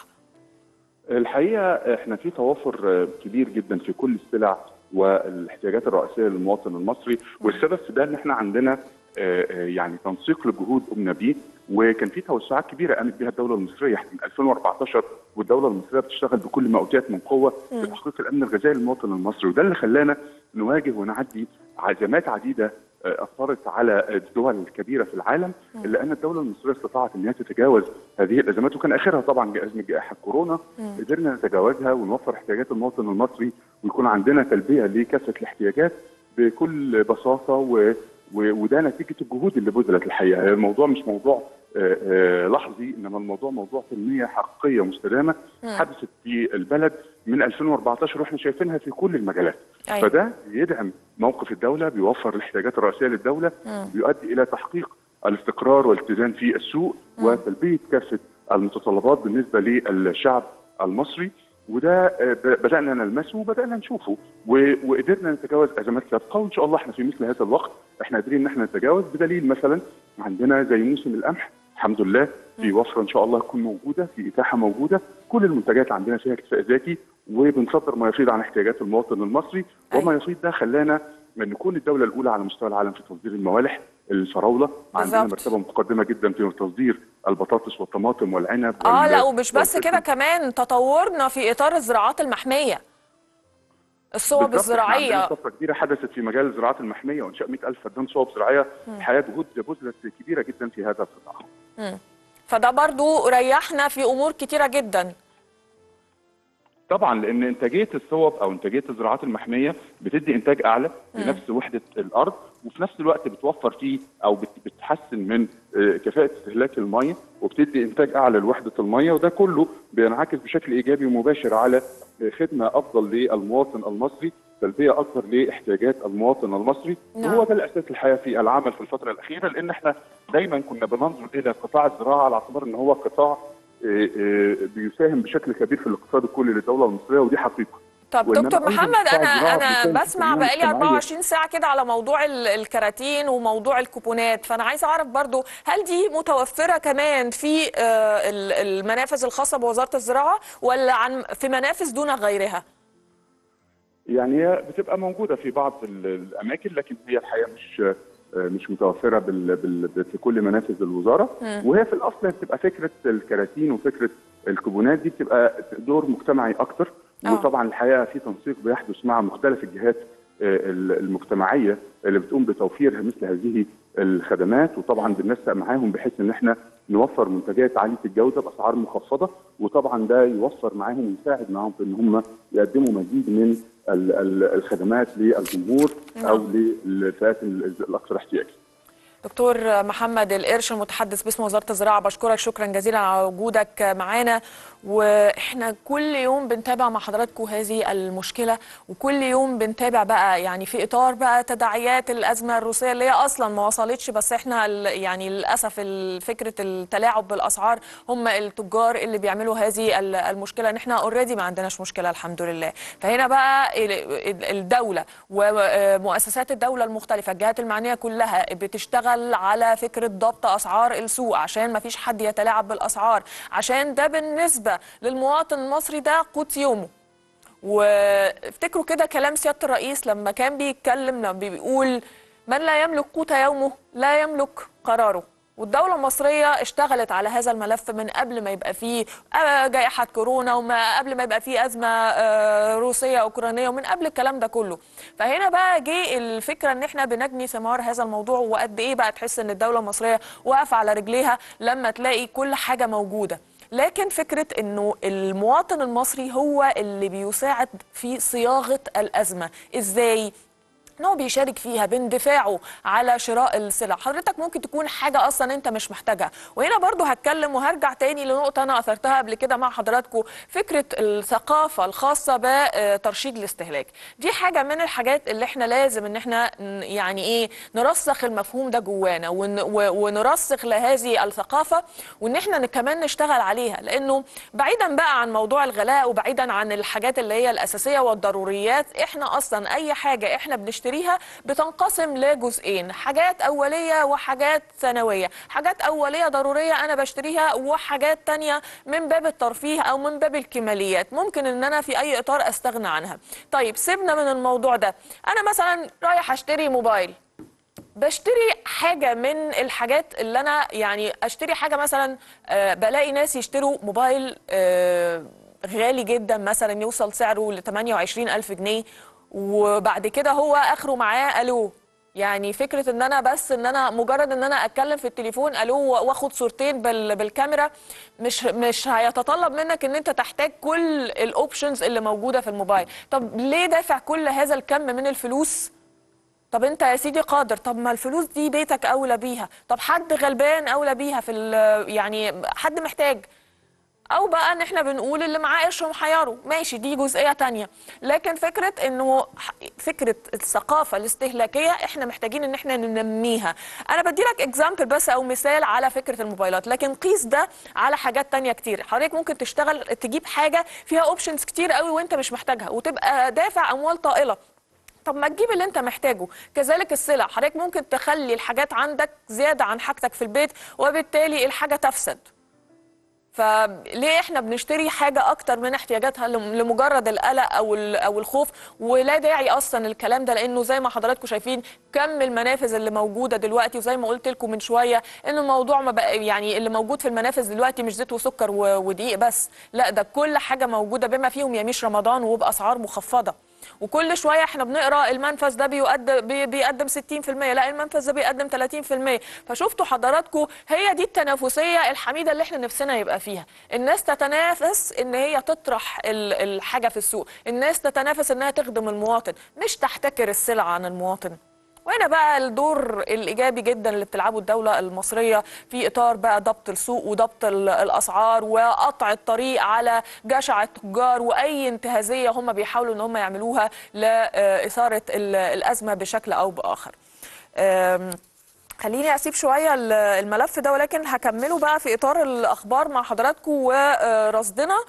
الحقيقه احنا في توافر آه، كبير جدا في كل السلع والاحتياجات الرئيسيه للمواطن المصري والسبب في ده ان احنا عندنا آه، آه، يعني تنسيق لجهود قمنا بيه وكان في توسعات كبيره قامت بها الدوله المصريه احنا من 2014 والدوله المصريه بتشتغل بكل ما اوتيت من قوه في تحقيق الامن الغذائي للمواطن المصري وده اللي خلانا نواجه ونعدي عزمات عديده آه، اثرت على الدول الكبيره في العالم الا ان الدوله المصريه استطاعت ان هي تتجاوز هذه الازمات وكان اخرها طبعا ازمه جائحه كورونا قدرنا نتجاوزها ونوفر احتياجات المواطن المصري ويكون عندنا تلبيه لكافه الاحتياجات بكل بساطه و و- وده نتيجه الجهود اللي بذلت الحقيقه الموضوع مش موضوع آه، آه، لحظي انما الموضوع موضوع تنميه حقيقيه مستدامه حدثت في البلد من 2014 واحنا شايفينها في كل المجالات أيوة. فده يدعم موقف الدوله بيوفر الاحتياجات الرئيسيه للدوله بيؤدي الى تحقيق الاستقرار والاتزان في السوق وتلبيه كافه المتطلبات بالنسبه للشعب المصري وده آه، ب- بدانا نلمسه وبدانا نشوفه و- وقدرنا نتجاوز ازمات سابقه وان شاء الله احنا في مثل هذا الوقت احنا قادرين ان احنا نتجاوز بدليل مثلا عندنا زي موسم القمح الحمد لله في وفره ان شاء الله تكون موجوده في اتاحه موجوده كل المنتجات عندنا فيها اكتفاء ذاتي وبنصدر ما يفيض عن احتياجات المواطن المصري وما يفيض ده خلانا من نكون الدوله الاولى على مستوى العالم في تصدير الموالح الفراوله عندنا بالظبط. مرتبه متقدمه جدا في تصدير البطاطس والطماطم والعنب اه وال- لا ومش بس والفلفل. كده كمان تطورنا في اطار الزراعات المحميه الصوب بالظبط، إحنا الزراعيه عندنا طفره كبيره حدثت في مجال الزراعات المحميه وانشاء 100000 فدان صوب زراعيه الحقيقه جهود بذلت كبيره جدا في هذا القطاع فده برضو ريحنا في امور كتيره جدا طبعا لان انتاجيه الصوب او انتاجيه الزراعات المحميه بتدي انتاج اعلى لنفس وحده الارض وفي نفس الوقت بتوفر فيه او بت- بتحسن من آه، كفاءه استهلاك الميه وبتدي انتاج اعلى لوحده الميه وده كله بينعكس بشكل ايجابي ومباشر على آه، خدمه افضل للمواطن المصري تلبيه اكثر لاحتياجات المواطن المصري نعم. وهو ده الاساس الحقيقه في العمل في الفتره الاخيره لان احنا دايما كنا بننظر الى قطاع الزراعه على اعتبار ان هو قطاع آه، آه، بيساهم بشكل كبير في الاقتصاد الكلي للدوله المصريه ودي حقيقه طب وإنما دكتور أيضاً محمد قطاع انا الزراعة انا بيساهم في بسمع التنمية بقالي الاجتماعية. 24 ساعه كده على موضوع ال- الكراتين وموضوع الكوبونات فانا عايزه اعرف برضو هل دي متوفره كمان في آه، ال- المنافذ الخاصه بوزاره الزراعه ولا عن في منافذ دون غيرها يعني هي بتبقى موجوده في بعض ال- الاماكن لكن هي الحقيقه مش مش متوفره بال بال في كل منافذ الوزاره وهي في الاصل بتبقى فكره الكراتين وفكره الكوبونات دي بتبقى دور مجتمعي اكتر آه. وطبعا الحقيقه في تنسيق بيحدث مع مختلف الجهات آه، المجتمعيه اللي بتقوم بتوفير مثل هذه الخدمات وطبعا بننسق معاهم بحيث ان احنا نوفر منتجات عاليه الجوده باسعار مخفضه وطبعا ده يوفر معاهم ويساعد معاهم في ان هم يقدموا مزيد من ال- ال- الخدمات للجمهور او للفئات ال- الاكثر احتياجا. دكتور محمد القرش المتحدث باسم وزاره الزراعه بشكرك شكرا جزيلا على وجودك معانا واحنا كل يوم بنتابع مع حضراتكم هذه المشكله وكل يوم بنتابع بقى يعني في اطار بقى تداعيات الازمه الروسيه اللي هي اصلا ما وصلتش بس احنا ال- يعني للاسف ال- فكره التلاعب بالاسعار هم التجار اللي بيعملوا هذه ال- المشكله ان احنا اوريدي ما عندناش مشكله الحمد لله فهنا بقى ال- ال- الدوله ومؤسسات الدوله المختلفه الجهات المعنيه كلها بتشتغل على فكره ضبط اسعار السوق عشان ما فيش حد يتلاعب بالاسعار عشان ده بالنسبه للمواطن المصري ده قوت يومه وافتكروا كده كلام سياده الرئيس لما كان بيتكلم لما بيقول من لا يملك قوت يومه لا يملك قراره والدولة المصرية اشتغلت على هذا الملف من قبل ما يبقى فيه آه، جائحة كورونا وما قبل ما يبقى فيه أزمة آه، روسية أوكرانية ومن قبل الكلام ده كله فهنا بقى جه الفكرة ان احنا بنجني ثمار هذا الموضوع وقد ايه بقى تحس ان الدولة المصرية واقفة على رجليها لما تلاقي كل حاجة موجودة لكن فكرة انه المواطن المصري هو اللي بيساعد في صياغة الأزمة ازاي؟ ان هو بيشارك فيها باندفاعه على شراء السلع حضرتك ممكن تكون حاجه اصلا انت مش محتاجها وهنا برضو هتكلم وهرجع تاني لنقطه انا اثرتها قبل كده مع حضراتكم فكره الثقافه الخاصه بترشيد الاستهلاك دي حاجه من الحاجات اللي احنا لازم ان احنا ن- يعني ايه نرسخ المفهوم ده جوانا ون- و- ونرسخ لهذه الثقافه وان احنا ن- كمان نشتغل عليها لانه بعيدا بقى عن موضوع الغلاء وبعيدا عن الحاجات اللي هي الاساسيه والضروريات احنا اصلا اي حاجه احنا بنشتريها بتنقسم لجزئين حاجات اوليه وحاجات ثانويه حاجات اوليه ضروريه انا بشتريها وحاجات تانية من باب الترفيه او من باب الكماليات ممكن ان انا في اي اطار استغنى عنها طيب سيبنا من الموضوع ده انا مثلا رايح اشتري موبايل بشتري حاجة من الحاجات اللي أنا يعني أشتري حاجة مثلا آه، بلاقي ناس يشتروا موبايل آه، غالي جدا مثلا يوصل سعره ل 28 ألف جنيه وبعد كده هو آخره معاه ألو يعني فكرة ان انا بس ان انا مجرد ان انا اتكلم في التليفون الو واخد صورتين بال بالكاميرا مش مش هيتطلب منك ان انت تحتاج كل الاوبشنز اللي موجودة في الموبايل طب ليه دافع كل هذا الكم من الفلوس طب انت يا سيدي قادر طب ما الفلوس دي بيتك اولى بيها طب حد غلبان اولى بيها في ال- يعني حد محتاج او بقى ان احنا بنقول اللي معاه قرش محيره ماشي دي جزئيه تانية لكن فكره انه ح- فكره الثقافه الاستهلاكيه احنا محتاجين ان احنا ننميها انا بدي لك اكزامبل بس او مثال على فكره الموبايلات لكن قيس ده على حاجات تانية كتير حضرتك ممكن تشتغل تجيب حاجه فيها اوبشنز كتير قوي وانت مش محتاجها وتبقى دافع اموال طائله طب ما تجيب اللي انت محتاجه كذلك السلع حضرتك ممكن تخلي الحاجات عندك زياده عن حاجتك في البيت وبالتالي الحاجه تفسد فليه احنا بنشتري حاجه اكتر من احتياجاتها لم- لمجرد القلق او ال- او الخوف ولا داعي اصلا الكلام ده لانه زي ما حضراتكم شايفين كم المنافذ اللي موجوده دلوقتي وزي ما قلت لكم من شويه ان الموضوع ما بقى يعني اللي موجود في المنافذ دلوقتي مش زيت وسكر و- ودقيق بس لا ده كل حاجه موجوده بما فيهم يميش رمضان وباسعار مخفضه وكل شويه احنا بنقرا المنفذ ده بيقدم بي- بيقدم 60% لا المنفذ ده بيقدم 30% فشفتوا حضراتكم هي دي التنافسيه الحميده اللي احنا نفسنا يبقى فيها الناس تتنافس ان هي تطرح ال- الحاجه في السوق الناس تتنافس انها تخدم المواطن مش تحتكر السلع عن المواطن وهنا بقى الدور الايجابي جدا اللي بتلعبه الدوله المصريه في اطار بقى ضبط السوق وضبط ال- الاسعار وقطع الطريق على جشع التجار واي انتهازيه هم بيحاولوا ان هم يعملوها لاثاره ال- الازمه بشكل او باخر. أم، خليني اسيب شويه ال- الملف ده ولكن هكمله بقى في اطار الاخبار مع حضراتكم ورصدنا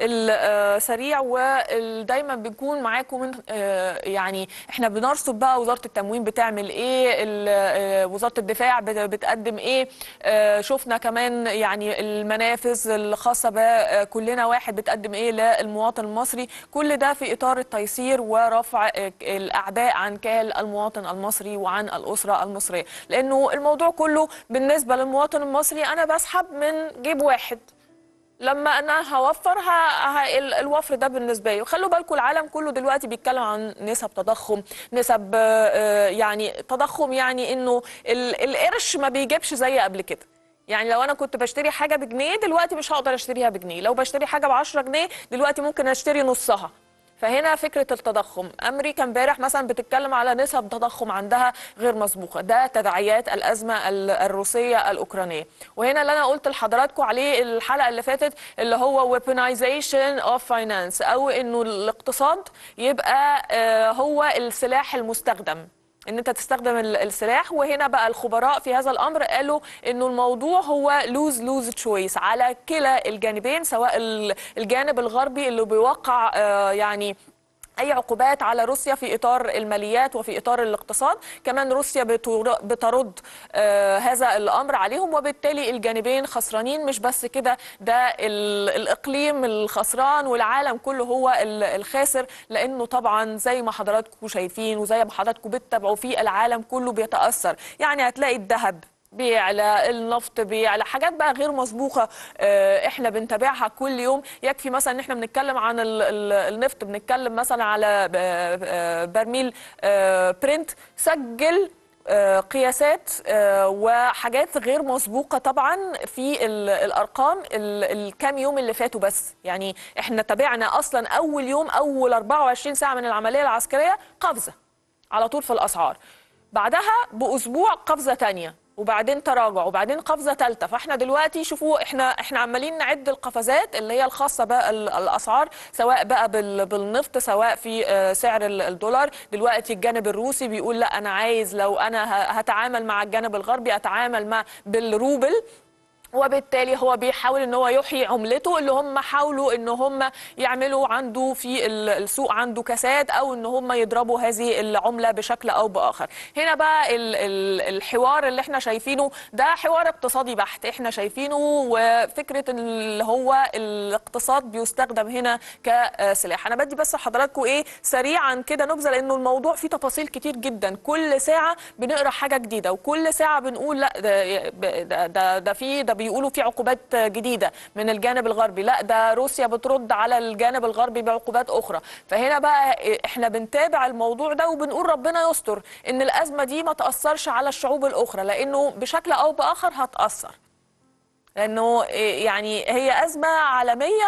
السريع ودايما بنكون معاكم من آه، يعني احنا بنرصد بقى وزاره التموين بتعمل ايه ال- آه، وزاره الدفاع بت- بتقدم ايه آه، شفنا كمان يعني المنافذ الخاصه بكلنا واحد بتقدم ايه للمواطن المصري كل ده في اطار التيسير ورفع آه، الاعباء عن كاهل المواطن المصري وعن الاسره المصريه لانه الموضوع كله بالنسبه للمواطن المصري انا بسحب من جيب واحد لما انا هوفر ه... ه... ال- الوفر ده بالنسبه لي وخلوا بالكم العالم كله دلوقتي بيتكلم عن نسب تضخم نسب آه، يعني تضخم يعني انه ال... القرش ما بيجيبش زي قبل كده يعني لو انا كنت بشتري حاجه بجنيه دلوقتي مش هقدر اشتريها بجنيه لو بشتري حاجه ب 10 جنيه دلوقتي ممكن اشتري نصها فهنا فكره التضخم امريكا امبارح مثلا بتتكلم على نسب تضخم عندها غير مسبوقه ده تداعيات الازمه ال- الروسيه الاوكرانيه وهنا اللي انا قلت لحضراتكم عليه الحلقه اللي فاتت اللي هو weaponization of finance او انه الاقتصاد يبقى آه، هو السلاح المستخدم ان انت تستخدم ال- السلاح وهنا بقى الخبراء في هذا الامر قالوا انه الموضوع هو لوز لوز تشويس على كلا الجانبين سواء ال- الجانب الغربي اللي بيوقع آه، يعني اي عقوبات على روسيا في اطار الماليات وفي اطار الاقتصاد كمان روسيا بتر- بترد آه هذا الامر عليهم وبالتالي الجانبين خسرانين مش بس كده ده ال- الاقليم الخسران والعالم كله هو ال- الخاسر لانه طبعا زي ما حضراتكم شايفين وزي ما حضراتكم بتتابعوا في العالم كله بيتاثر يعني هتلاقي الذهب بيعلى النفط بيعلى حاجات بقى غير مسبوقه آه، احنا بنتابعها كل يوم يكفي مثلا ان احنا بنتكلم عن ال- ال- النفط بنتكلم مثلا على ب- آه، برميل آه، برنت سجل آه، قياسات آه، وحاجات غير مسبوقه طبعا في ال- الارقام ال- الكام يوم اللي فاتوا بس يعني احنا تابعنا اصلا اول يوم اول 24 ساعه من العمليه العسكريه قفزه على طول في الاسعار بعدها باسبوع قفزه تانية وبعدين تراجع وبعدين قفزه ثالثه فاحنا دلوقتي شوفوا احنا احنا عمالين نعد القفزات اللي هي الخاصه بقى ال- الاسعار سواء بقى بال- بالنفط سواء في آه، سعر ال- الدولار دلوقتي الجانب الروسي بيقول لا انا عايز لو انا ه- هتعامل مع الجانب الغربي اتعامل مع بالروبل وبالتالي هو بيحاول ان هو يحيي عملته اللي هم حاولوا ان هم يعملوا عنده في ال- السوق عنده كساد او ان هم يضربوا هذه العمله بشكل او باخر هنا بقى ال- ال- الحوار اللي احنا شايفينه ده حوار اقتصادي بحت احنا شايفينه وفكره اللي هو الاقتصاد بيستخدم هنا كسلاح انا بدي بس لحضراتكم ايه سريعا كده نبذه لانه الموضوع فيه تفاصيل كتير جدا كل ساعه بنقرا حاجه جديده وكل ساعه بنقول لا ده ده ده, ده في ده بيقولوا في عقوبات جديده من الجانب الغربي لا ده روسيا بترد على الجانب الغربي بعقوبات اخرى فهنا بقى احنا بنتابع الموضوع ده وبنقول ربنا يستر ان الازمه دي ما تاثرش على الشعوب الاخرى لانه بشكل او باخر هتاثر لانه يعني هي ازمه عالميه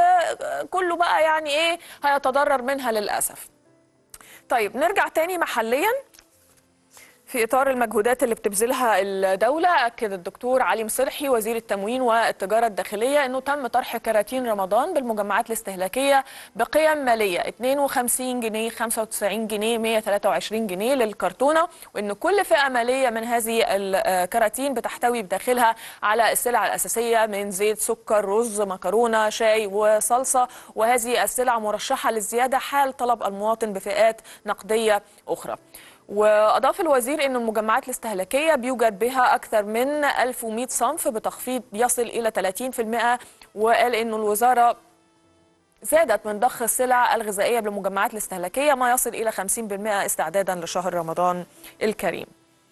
وكله بقى يعني ايه هيتضرر منها للاسف طيب نرجع تاني محليا في إطار المجهودات اللي بتبذلها الدولة أكد الدكتور علي مصلحي وزير التموين والتجارة الداخلية أنه تم طرح كراتين رمضان بالمجمعات الاستهلاكية بقيم مالية 52 جنيه 95 جنيه 123 جنيه للكرتونة وأن كل فئة مالية من هذه الكراتين بتحتوي بداخلها على السلع الأساسية من زيت سكر رز مكرونة شاي وصلصة وهذه السلع مرشحة للزيادة حال طلب المواطن بفئات نقدية أخرى وأضاف الوزير أن المجمعات الاستهلاكية بيوجد بها أكثر من 1100 صنف بتخفيض يصل إلى 30% وقال أن الوزارة زادت من ضخ السلع الغذائية بالمجمعات الاستهلاكية ما يصل إلى 50% استعدادا لشهر رمضان الكريم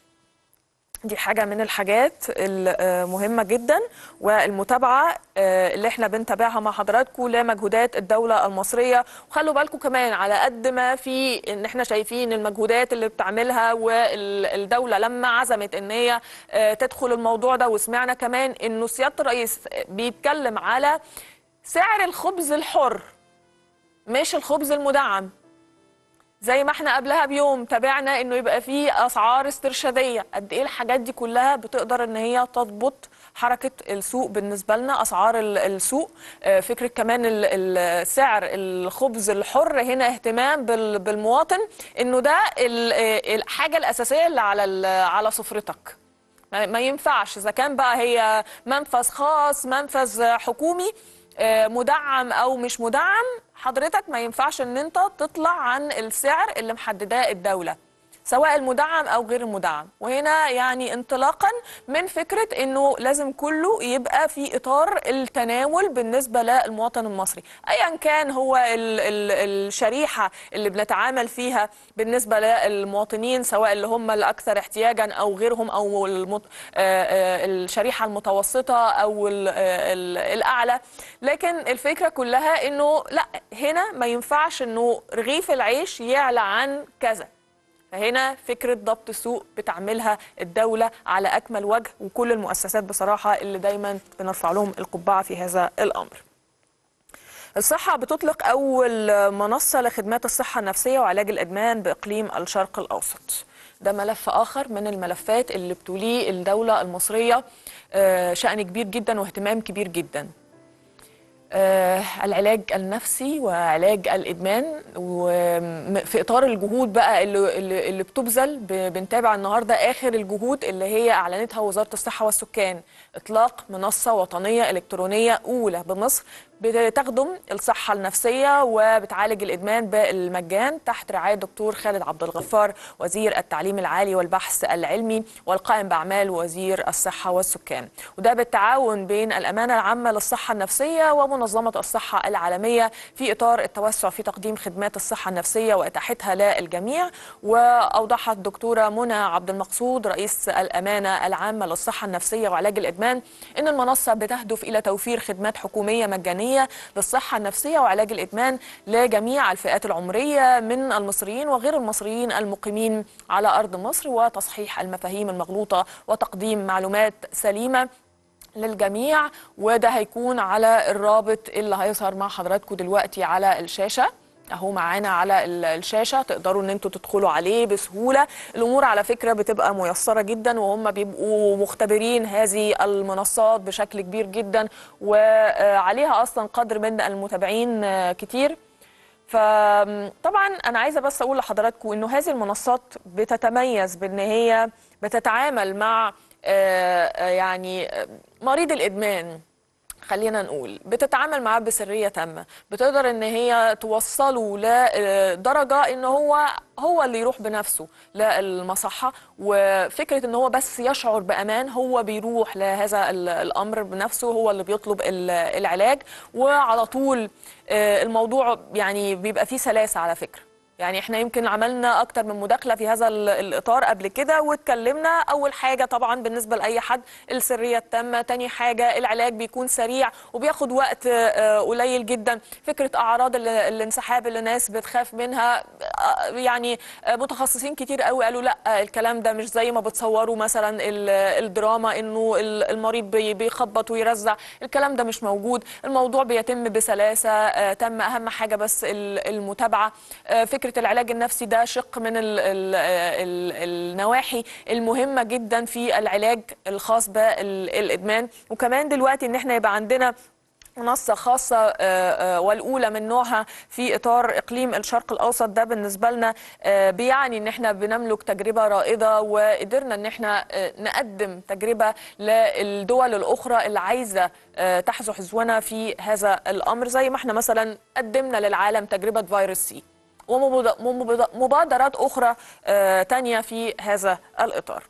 دي حاجة من الحاجات المهمة جدا والمتابعة اللي احنا بنتابعها مع حضراتكم لمجهودات الدولة المصرية وخلوا بالكم كمان على قد ما في ان احنا شايفين المجهودات اللي بتعملها والدولة لما عزمت ان هي تدخل الموضوع ده وسمعنا كمان انه سيادة الرئيس بيتكلم على سعر الخبز الحر مش الخبز المدعم زي ما احنا قبلها بيوم تابعنا انه يبقى فيه اسعار استرشاديه قد ايه الحاجات دي كلها بتقدر ان هي تضبط حركه السوق بالنسبه لنا اسعار السوق فكره كمان السعر الخبز الحر هنا اهتمام بالمواطن انه ده الحاجه الاساسيه اللي على على سفرتك ما ينفعش اذا كان بقى هي منفذ خاص منفذ حكومي مدعم او مش مدعم حضرتك ما ينفعش ان انت تطلع عن السعر اللي محدداه الدوله سواء المدعم او غير المدعم وهنا يعني انطلاقا من فكره انه لازم كله يبقى في اطار التناول بالنسبه للمواطن المصري ايا كان هو ال ال الشريحه اللي بنتعامل فيها بالنسبه للمواطنين سواء اللي هم الاكثر احتياجا او غيرهم او المت... الشريحه المتوسطه او ال ال الاعلى لكن الفكره كلها انه لا هنا ما ينفعش انه رغيف العيش يعلى عن كذا فهنا فكرة ضبط السوق بتعملها الدولة على أكمل وجه وكل المؤسسات بصراحة اللي دايما بنرفع لهم القبعة في هذا الأمر الصحة بتطلق أول منصة لخدمات الصحة النفسية وعلاج الإدمان بإقليم الشرق الأوسط ده ملف آخر من الملفات اللي بتوليه الدولة المصرية شأن كبير جدا واهتمام كبير جدا آه العلاج النفسي وعلاج الادمان وفي اطار الجهود بقى اللي, اللي, اللي بتبذل بنتابع النهارده اخر الجهود اللي هي اعلنتها وزاره الصحه والسكان اطلاق منصه وطنيه الكترونيه اولى بمصر بتخدم الصحة النفسية وبتعالج الإدمان بالمجان تحت رعاية دكتور خالد عبد الغفار وزير التعليم العالي والبحث العلمي والقائم بأعمال وزير الصحة والسكان وده بالتعاون بين الأمانة العامة للصحة النفسية ومنظمة الصحة العالمية في إطار التوسع في تقديم خدمات الصحة النفسية وإتاحتها للجميع وأوضحت الدكتورة منى عبد المقصود رئيس الأمانة العامة للصحة النفسية وعلاج الإدمان إن المنصة بتهدف إلى توفير خدمات حكومية مجانية للصحة النفسية وعلاج الإدمان لجميع الفئات العمرية من المصريين وغير المصريين المقيمين على أرض مصر وتصحيح المفاهيم المغلوطة وتقديم معلومات سليمة للجميع وده هيكون على الرابط اللي هيظهر مع حضراتكم دلوقتي على الشاشة اهو معانا على الشاشه تقدروا ان انتوا تدخلوا عليه بسهوله الامور على فكره بتبقى ميسره جدا وهم بيبقوا مختبرين هذه المنصات بشكل كبير جدا وعليها اصلا قدر من المتابعين كتير فطبعا انا عايزه بس اقول لحضراتكم انه هذه المنصات بتتميز بان هي بتتعامل مع يعني مريض الادمان خلينا نقول بتتعامل معاه بسريه تامه بتقدر ان هي توصله لدرجه ان هو هو اللي يروح بنفسه للمصحه وفكره ان هو بس يشعر بامان هو بيروح لهذا الامر بنفسه هو اللي بيطلب العلاج وعلى طول الموضوع يعني بيبقى فيه سلاسه على فكره يعني احنا يمكن عملنا اكتر من مداخله في هذا الاطار قبل كده واتكلمنا اول حاجه طبعا بالنسبه لاي حد السريه التامه تاني حاجه العلاج بيكون سريع وبياخد وقت قليل جدا فكره اعراض الانسحاب اللي الناس بتخاف منها يعني متخصصين كتير قوي قالوا لا الكلام ده مش زي ما بتصوروا مثلا الدراما انه المريض بيخبط ويرزع الكلام ده مش موجود الموضوع بيتم بسلاسه تم اهم حاجه بس المتابعه فكره فكره العلاج النفسي ده شق من ال ال ال النواحي المهمه جدا في العلاج الخاص بالادمان وكمان دلوقتي ان احنا يبقى عندنا منصة خاصة آه، آه، والأولى من نوعها في إطار إقليم الشرق الأوسط ده بالنسبة لنا آه، بيعني إن إحنا بنملك تجربة رائدة وقدرنا إن إحنا آه، نقدم تجربة للدول الأخرى اللي عايزة آه، تحذو حذونا في هذا الأمر زي ما إحنا مثلا قدمنا للعالم تجربة فيروس سي ومباد- ومباد- مبادرات أخرى آه، تانية في هذا الإطار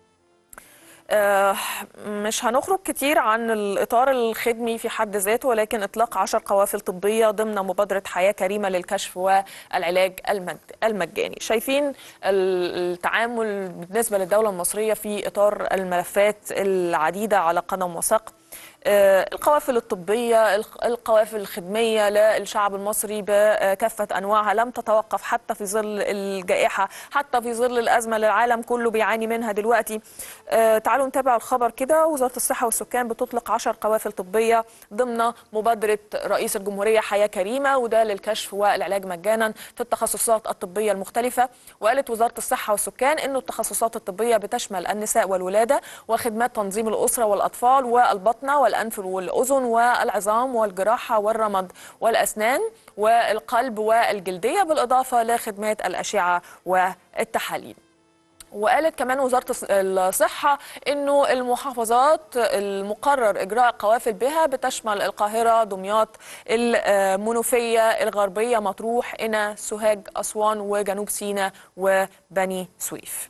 آه، مش هنخرج كتير عن الإطار الخدمي في حد ذاته ولكن إطلاق عشر قوافل طبية ضمن مبادرة حياة كريمة للكشف والعلاج المج- المجاني شايفين ال- التعامل بالنسبة للدولة المصرية في إطار الملفات العديدة على قدم وساق آه، القوافل الطبية الق- القوافل الخدمية للشعب المصري بكافة أنواعها لم تتوقف حتى في ظل الجائحة حتى في ظل الأزمة اللي العالم كله بيعاني منها دلوقتي آه، تعالوا نتابع الخبر كده وزارة الصحة والسكان بتطلق عشر قوافل طبية ضمن مبادرة رئيس الجمهورية حياة كريمة وده للكشف والعلاج مجانا في التخصصات الطبية المختلفة وقالت وزارة الصحة والسكان أنه التخصصات الطبية بتشمل النساء والولادة وخدمات تنظيم الأسرة والأطفال والبطنة والأنف والأذن والعظام والجراحة والرمد والأسنان والقلب والجلدية بالإضافة لخدمات الأشعة والتحاليل وقالت كمان وزارة الص- الصحة انه المحافظات المقرر اجراء قوافل بها بتشمل القاهرة دمياط المنوفية الغربية مطروح قنا سوهاج اسوان وجنوب سيناء وبني سويف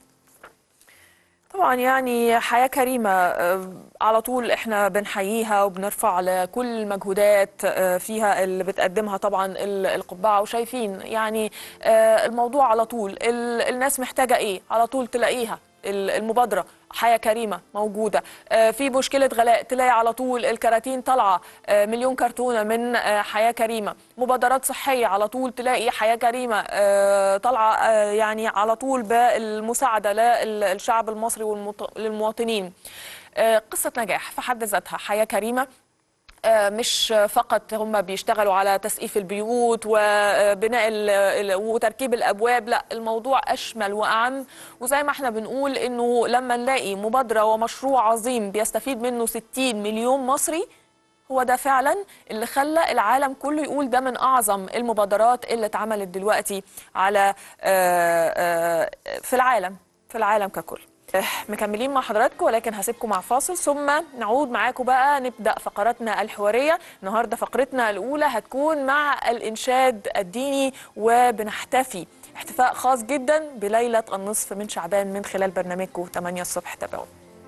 طبعا يعني حياة كريمة آه، على طول احنا بنحييها وبنرفع لكل المجهودات آه، فيها اللي بتقدمها طبعا ال- القبعة وشايفين يعني آه، الموضوع على طول ال- الناس محتاجة ايه على طول تلاقيها ال- المبادرة حياة كريمة موجودة آه، في مشكلة غلاء تلاقي على طول الكراتين طالعة آه، مليون كرتونة من آه، حياة كريمة مبادرات صحية على طول تلاقي حياة كريمة آه، طالعة آه، يعني على طول بالمساعدة للشعب المصري والمواطنين قصة نجاح في حد ذاتها حياة كريمة آه، مش فقط هم بيشتغلوا على تسقيف البيوت وبناء ال- ال- وتركيب الابواب لا الموضوع اشمل واعم وزي ما احنا بنقول انه لما نلاقي مبادره ومشروع عظيم بيستفيد منه 60 مليون مصري هو ده فعلا اللي خلى العالم كله يقول ده من اعظم المبادرات اللي اتعملت دلوقتي على آه، آه، في العالم في العالم ككل آه، مكملين مع حضراتكم ولكن هسيبكم مع فاصل ثم نعود معاكم بقى نبدا فقراتنا الحواريه النهارده فقرتنا الاولى هتكون مع الانشاد الديني وبنحتفي احتفاء خاص جدا بليله النصف من شعبان من خلال برنامجكم 8 الصبح تابعونا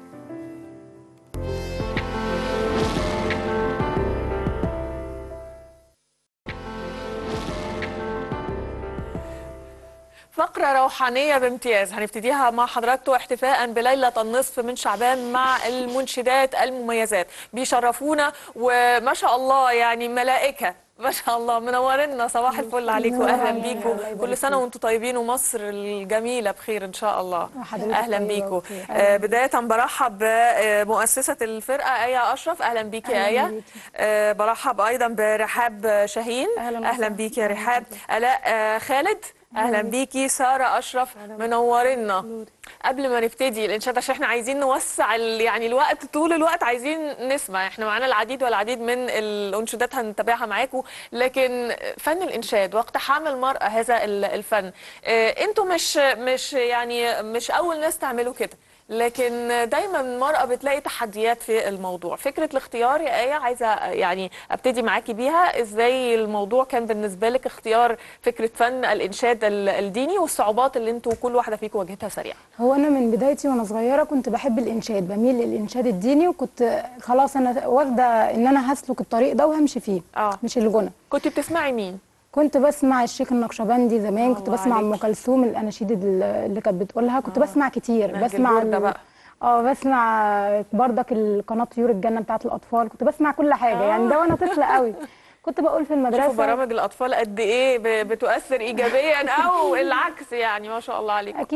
فقرة روحانية بامتياز هنبتديها مع حضراتكم احتفاء بليلة النصف من شعبان مع المنشدات المميزات بيشرفونا وما شاء الله يعني ملائكة ما شاء الله منورنا صباح الفل عليكم اهلا بيكم كل سنه وانتم طيبين ومصر الجميله بخير ان شاء الله وحضرتك اهلا طيبة بيكم وبخير. آه بدايه برحب بمؤسسه الفرقه ايه اشرف اهلا بيكي يا أهلاً ايه بيكي. آه برحب ايضا برحاب شاهين أهلاً اهلا وسهلاً. بيكي يا رحاب الاء آه خالد اهلا بيكي ساره اشرف منورنا قبل ما نبتدي الانشاد عشان احنا عايزين نوسع ال- يعني الوقت طول الوقت عايزين نسمع احنا معانا العديد والعديد من الانشودات هنتابعها معاكم لكن فن الانشاد واقتحام المراه هذا ال- الفن اه، انتوا مش مش يعني مش اول ناس تعملوا كده لكن دايما المرأة بتلاقي تحديات في الموضوع فكرة الاختيار يا آية عايزة يعني ابتدي معاكي بيها ازاي الموضوع كان بالنسبة لك اختيار فكرة فن الإنشاد ال- الديني والصعوبات اللي انتوا كل واحدة فيكم واجهتها سريعا هو انا من بدايتي وانا صغيره كنت بحب الانشاد بميل للانشاد الديني وكنت خلاص انا واخده ان انا هسلك الطريق ده وهمشي فيه آه. مش الغنى كنت بتسمعي مين؟ كنت بسمع الشيخ النقشبندي زمان كنت الله بسمع ام عليك. كلثوم الاناشيد ال- اللي كانت بتقولها كنت بسمع كتير نهج بسمع البردة ال- بقى. اه بسمع بردك القناه طيور الجنه بتاعت الاطفال كنت بسمع كل حاجه آه. يعني ده وانا طفله قوي كنت بقول في شوفوا المدرسه برامج الأطفال قد إيه ب- بتؤثر إيجابيا أو العكس يعني ما شاء الله عليك اكيد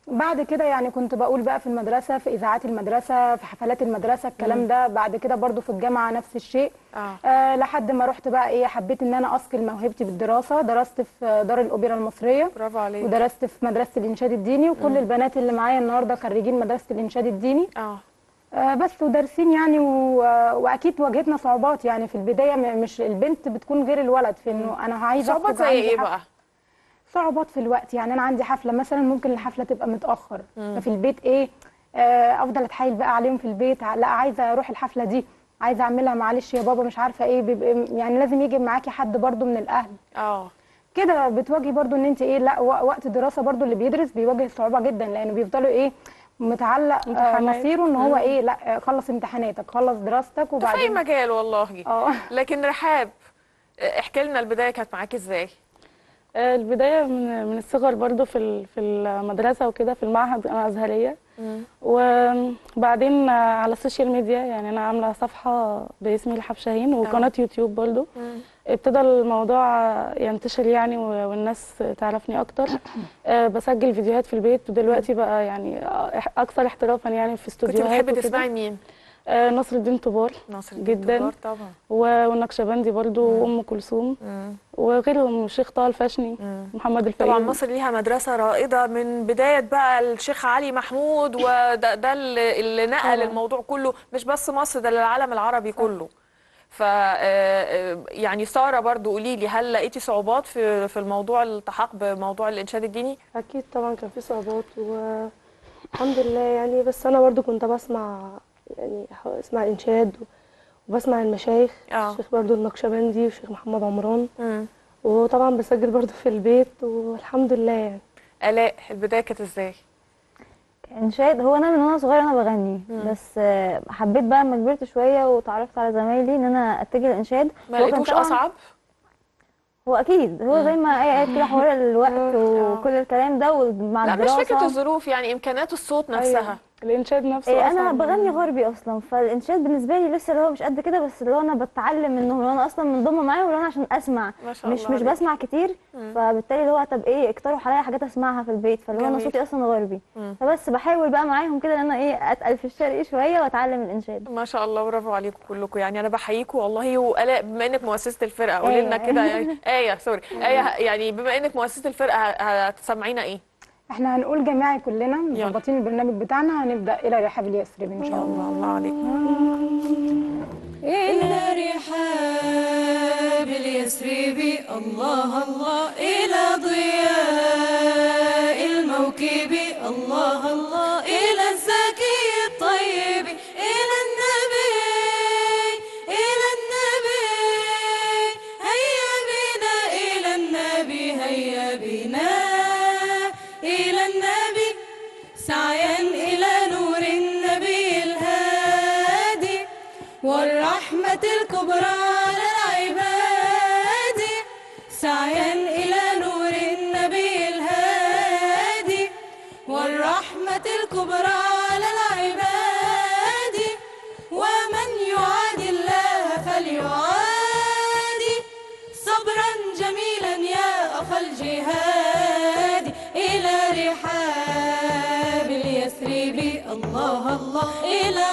بعد كده يعني كنت بقول بقى في المدرسه في اذاعات المدرسه في حفلات المدرسه الكلام ده بعد كده برضو في الجامعه نفس الشيء آه. آه لحد ما رحت بقى ايه حبيت ان انا اثقل موهبتي بالدراسه درست في دار الاوبرا المصريه برافو عليك ودرست في مدرسه الانشاد الديني وكل البنات اللي معايا النهارده خريجين مدرسه الانشاد الديني اه آه، بس ودارسين يعني و... واكيد واجهتنا صعوبات يعني في البدايه م- مش البنت بتكون غير الولد في انه انا عايزه صعوبات أخرج زي عندي ايه حفلة. بقى صعوبات في الوقت يعني انا عندي حفله مثلا ممكن الحفله تبقى متاخر ففي البيت ايه آه، افضل اتحايل بقى عليهم في البيت ع- لا عايزه اروح الحفله دي عايزه اعملها معلش يا بابا مش عارفه ايه بيبقى يعني لازم يجي معاكي حد برضو من الاهل اه كده بتواجهي برضو ان انت ايه لا و- وقت الدراسه برضو اللي بيدرس بيواجه صعوبه جدا لانه بيفضلوا ايه متعلق آه، امتحانات. مصيره ان هو ايه لا آه، خلص امتحاناتك خلص دراستك ده في اي وبعدين مجال والله اه لكن رحاب احكي لنا البدايه كانت معاكي ازاي آه، البداية من من الصغر برضو في ال- في المدرسة وكده في المعهد أنا أزهرية وبعدين آه، على السوشيال ميديا يعني أنا عاملة صفحة باسمي لحب شاهين وقناة يوتيوب برضو ابتدى الموضوع آه، ينتشر يعني و- والناس تعرفني أكتر آه، بسجل فيديوهات في البيت ودلوقتي بقى يعني آه، أكثر احترافا يعني في كنت استوديوهات بتحبي وكده. تسمعي مين آه، نصر الدين طبار ناصر جداً. الدكتور طبعا و- والنقشبندي برضو وأم كلثوم مم. وغيرهم الشيخ طه الفاشني محمد الفقيه طبعا مصر ليها مدرسة رائدة من بداية بقى الشيخ علي محمود وده ده اللي اللي نقل طبعاً. الموضوع كله مش بس مصر ده للعالم العربي كله ف آه، يعني سارة برضو قولي لي هل لقيتي صعوبات في في الموضوع الالتحاق بموضوع الإنشاد الديني؟ أكيد طبعا كان في صعوبات والحمد لله يعني بس أنا برضو كنت بسمع يعني ح- اسمع إنشاد وبسمع المشايخ آه. الشيخ برضو النقشبندي والشيخ محمد عمران مم. وطبعا بسجل برضو في البيت والحمد لله يعني آلاء البداية كانت ازاي؟ انشاد هو انا من وانا صغيره انا بغني بس آه، حبيت بقى لما كبرت شويه وتعرفت على زمايلي ان انا اتجه للانشاد ما هو كان لقيتوش طبعاً- أصعب؟ هو اكيد هو زي ما اي قالت كده حوار الوقت وكل الكلام ده ومع لا مش الدراسه فكرة الظروف يعني إمكانات الصوت نفسها أيوة. الإنشاد نفسه إيه انا أصعب. بغني غربي اصلا فالانشاد بالنسبه لي لسه اللي هو مش قد كده بس اللي هو انا بتعلم منه اللي هو انا اصلا منضمه معاهم اللي هو انا عشان اسمع ما شاء مش الله مش عليك. بسمع كتير فبالتالي اللي هو طب ايه اقترحوا عليا حاجات اسمعها في البيت فاللي هو انا جميل. صوتي اصلا غربي فبس بحاول بقى معاهم كده ان انا ايه اتقل في الشرقي شويه واتعلم الانشاد ما شاء الله برافو عليكم كلكم يعني انا بحييكم والله وآلاء بما انك مؤسسه الفرقه قولي لنا آية. كده يعني ايه سوري ايه ايه بما انك مؤسسه الفرقه ه- هتسمعينا ايه احنا هنقول جماعي كلنا مظبطين البرنامج بتاعنا هنبدا الى رحاب اليثرب ان شاء الله الله عليك إلى رحاب اليثرب الله الله إلى ضياء الموكب الله الله إلى الزكي الطيب إلى النبي إلى النبي هيا بنا إلى النبي هيا بنا إلى النبي سعيا إلى نور النبي الهادي والرحمة الكبرى على العباد سعيا إلى نور النبي الهادي والرحمة الكبرى على العباد ومن يعادي الله فليعادي صبرا جميلا يا أخ الجهاد إلى رحاب اليثرب الله الله إلى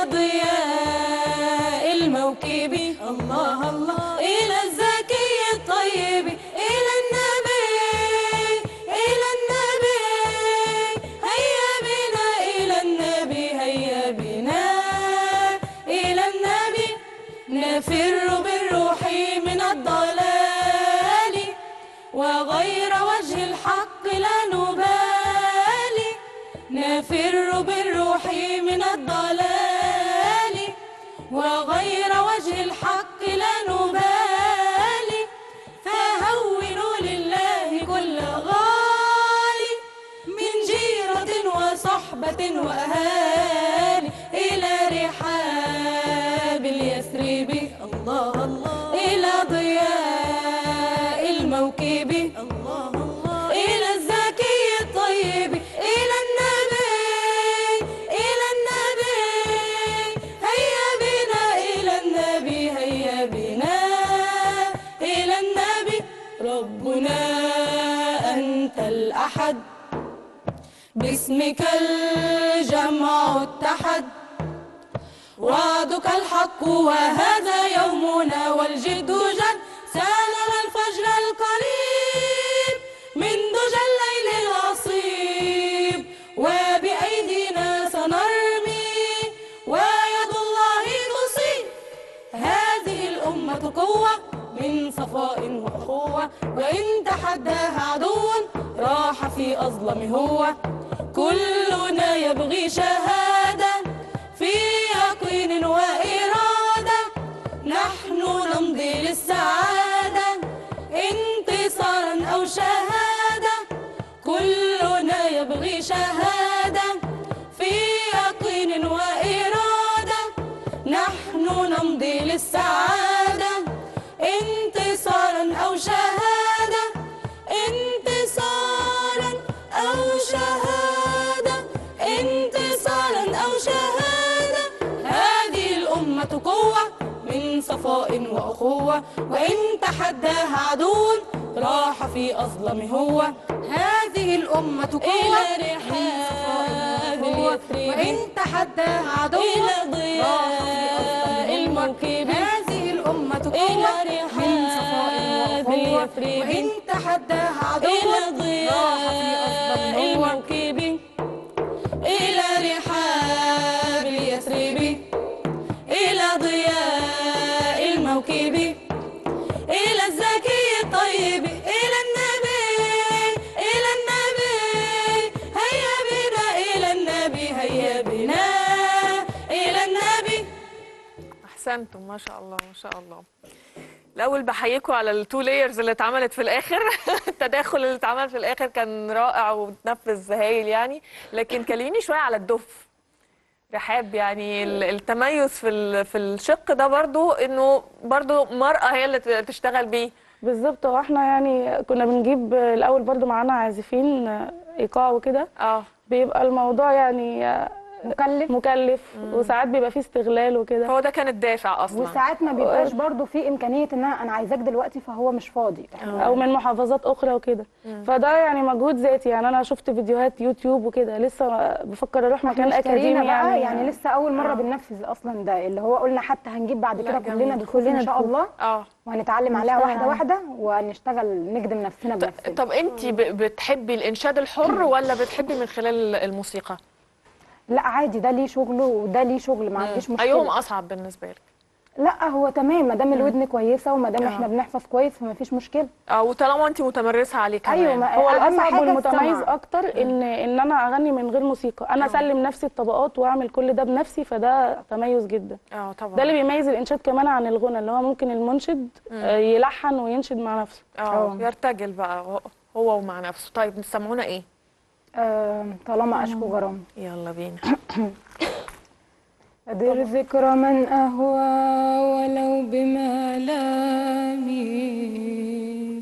ضياء الموكب الله الله إلى الزكي الطيب إلى النبي إلى النبي هيا بنا إلى النبي هيا بنا إلى النبي نفر بالروح من الضلال وغير وجه الحق لا نبالي نفر بالروح من الضلال وغير وجه الحق لا نبالي فهونوا لله كل غالي من جيرة وصحبة وأهالي إلى رحاب اليثرب الله الله إلى ضياء الموكب الله الله إلى الزكي الطيب إلى النبي إلى النبي هيا بنا إلى النبي هيا بنا إلى النبي ربنا أنت الأحد باسمك الجمع اتحد وعدك الحق وهذا يومنا والجد جد ساننا الفجر القريب من دجى الليل العصيب وبأيدينا سنرمي ويد الله تصيب هذه الأمة قوة من صفاء وأخوة وإن تحداها عدو راح في أظلم هو كلنا يبغي شهادة في يقين وإرادة نحن نمضي للسعادة انتصارا أو شهادة كلنا يبغي شهادة في يقين وإرادة نحن نمضي للسعادة انتصارا أو شهادة انتصارا أو شهادة انتصارا أو شهادة هذه الأمة قوة من صفاء وأخوة وإن تحداها عدو راح في أظلم هو هذه الأمة قوة إلى رحاب وإن تحداها عدو إلى ضياء الموكب هذه الأمة قوة من صفاء وأخوة وإن تحداها عدو إلى ضياء الموكب إلى رحاب اليثرب إلى ضياء الموكب إلى الزكي الطيب إلى النبي إلى النبي هيا بنا إلى النبي هيا بنا إلى النبي احسنتم ما شاء الله ما شاء الله الاول بحييكم على التو لايرز اللي اتعملت في الاخر التداخل اللي اتعمل في الاخر كان رائع وتنفذ هايل يعني لكن كلميني شويه على الدف رحاب يعني ال- التميز في ال- في الشق ده برضو انه برضو مرأة هي اللي ت- تشتغل بيه بالظبط هو احنا يعني كنا بنجيب الاول برضو معانا عازفين آه، ايقاع وكده اه بيبقى الموضوع يعني آه، مكلف مكلف وساعات بيبقى فيه استغلال وكده هو ده كان الدافع اصلا وساعات ما بيبقاش برضو في امكانيه ان انا انا عايزاك دلوقتي فهو مش فاضي او من محافظات اخرى وكده فده يعني مجهود ذاتي يعني انا شفت فيديوهات يوتيوب وكده لسه بفكر اروح مكان احنا اشترينا اكاديمي بقى يعني يعني لسه اول مره بننفذ اصلا ده اللي هو قلنا حتى هنجيب بعد لا، كده جميل. كلنا دخول ان شاء الله اه وهنتعلم عليها نشتغل واحده عليها. واحده ونشتغل نخدم نفسنا بنفسنا طب انت بتحبي الانشاد الحر ولا بتحبي من خلال الموسيقى لا عادي ده ليه شغله وده ليه شغل ما عنديش مشكله ايهم اصعب بالنسبه لك لا هو تمام ما دام الودن كويسه وما دام احنا بنحفظ كويس فما فيش مشكله اه وطالما انت متمرسه عليه كمان ايوه ما هو أهم الاصعب حاجة والمتميز السمع. اكتر ان ان انا اغني من غير موسيقى انا اسلم نفسي الطبقات واعمل كل ده بنفسي فده تميز جدا اه طبعا ده اللي بيميز الانشاد كمان عن الغنى اللي هو ممكن المنشد آه، يلحن وينشد مع نفسه اه يرتجل بقى هو- هو ومع نفسه طيب سمعونا ايه آه طالما اشكو غرام يلا بينا أدر ذكرى من أهوى ولو بملامي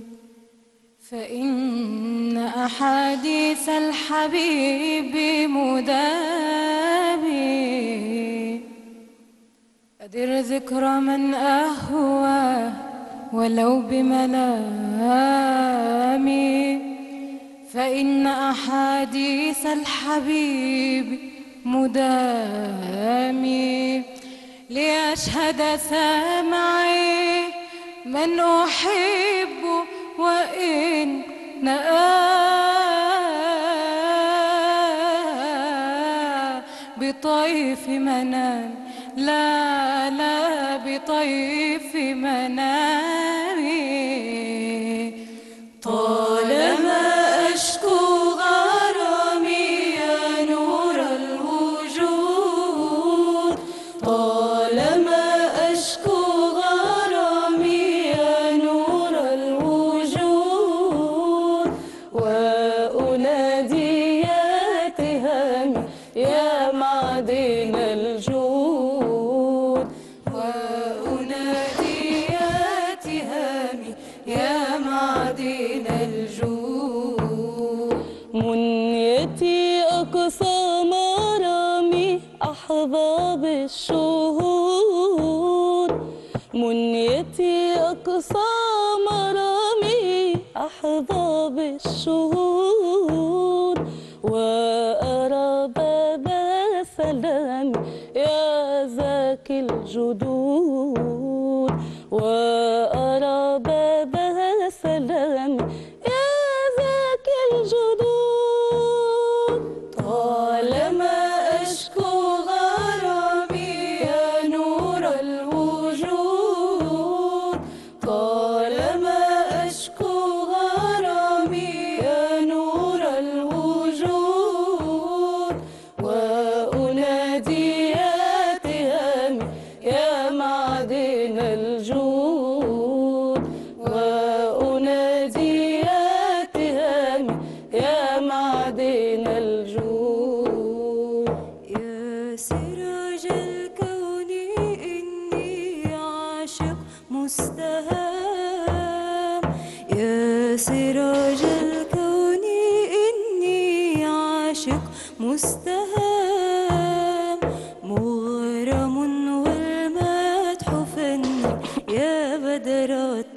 فإن أحاديث الحبيب مدامي أدر ذكرى من أهوى ولو بمنامي فإن أحاديث الحبيب مدامي ليشهد سامعي من أحب وإن نأى بطيف منام لا لا بطيف منامي طالما أشكو غرامي يا نور الوجود طالما أشكو غرامي يا نور الوجود وأنادي يا تهامي يا معدن الجود وأنادي يا تهامي يا معدن الجود منيتي أقصى مرامي أحظى بالشهود منيتي أقصى مرامي أحظى بالشهود الجدود وأرى بابها سلام يا ذاك الجدود طالما أشكو غرامي يا نور الوجود طالما أشكو غرامي يا نور الوجود وأنادي يا تهامي يا معدن الجود وأنادي يا تهامي يا معدن الجود يا سراج الكون إني عاشق مستهام يا سراج الكون إني عاشق مستهام مغرم والمدح فني يا بدر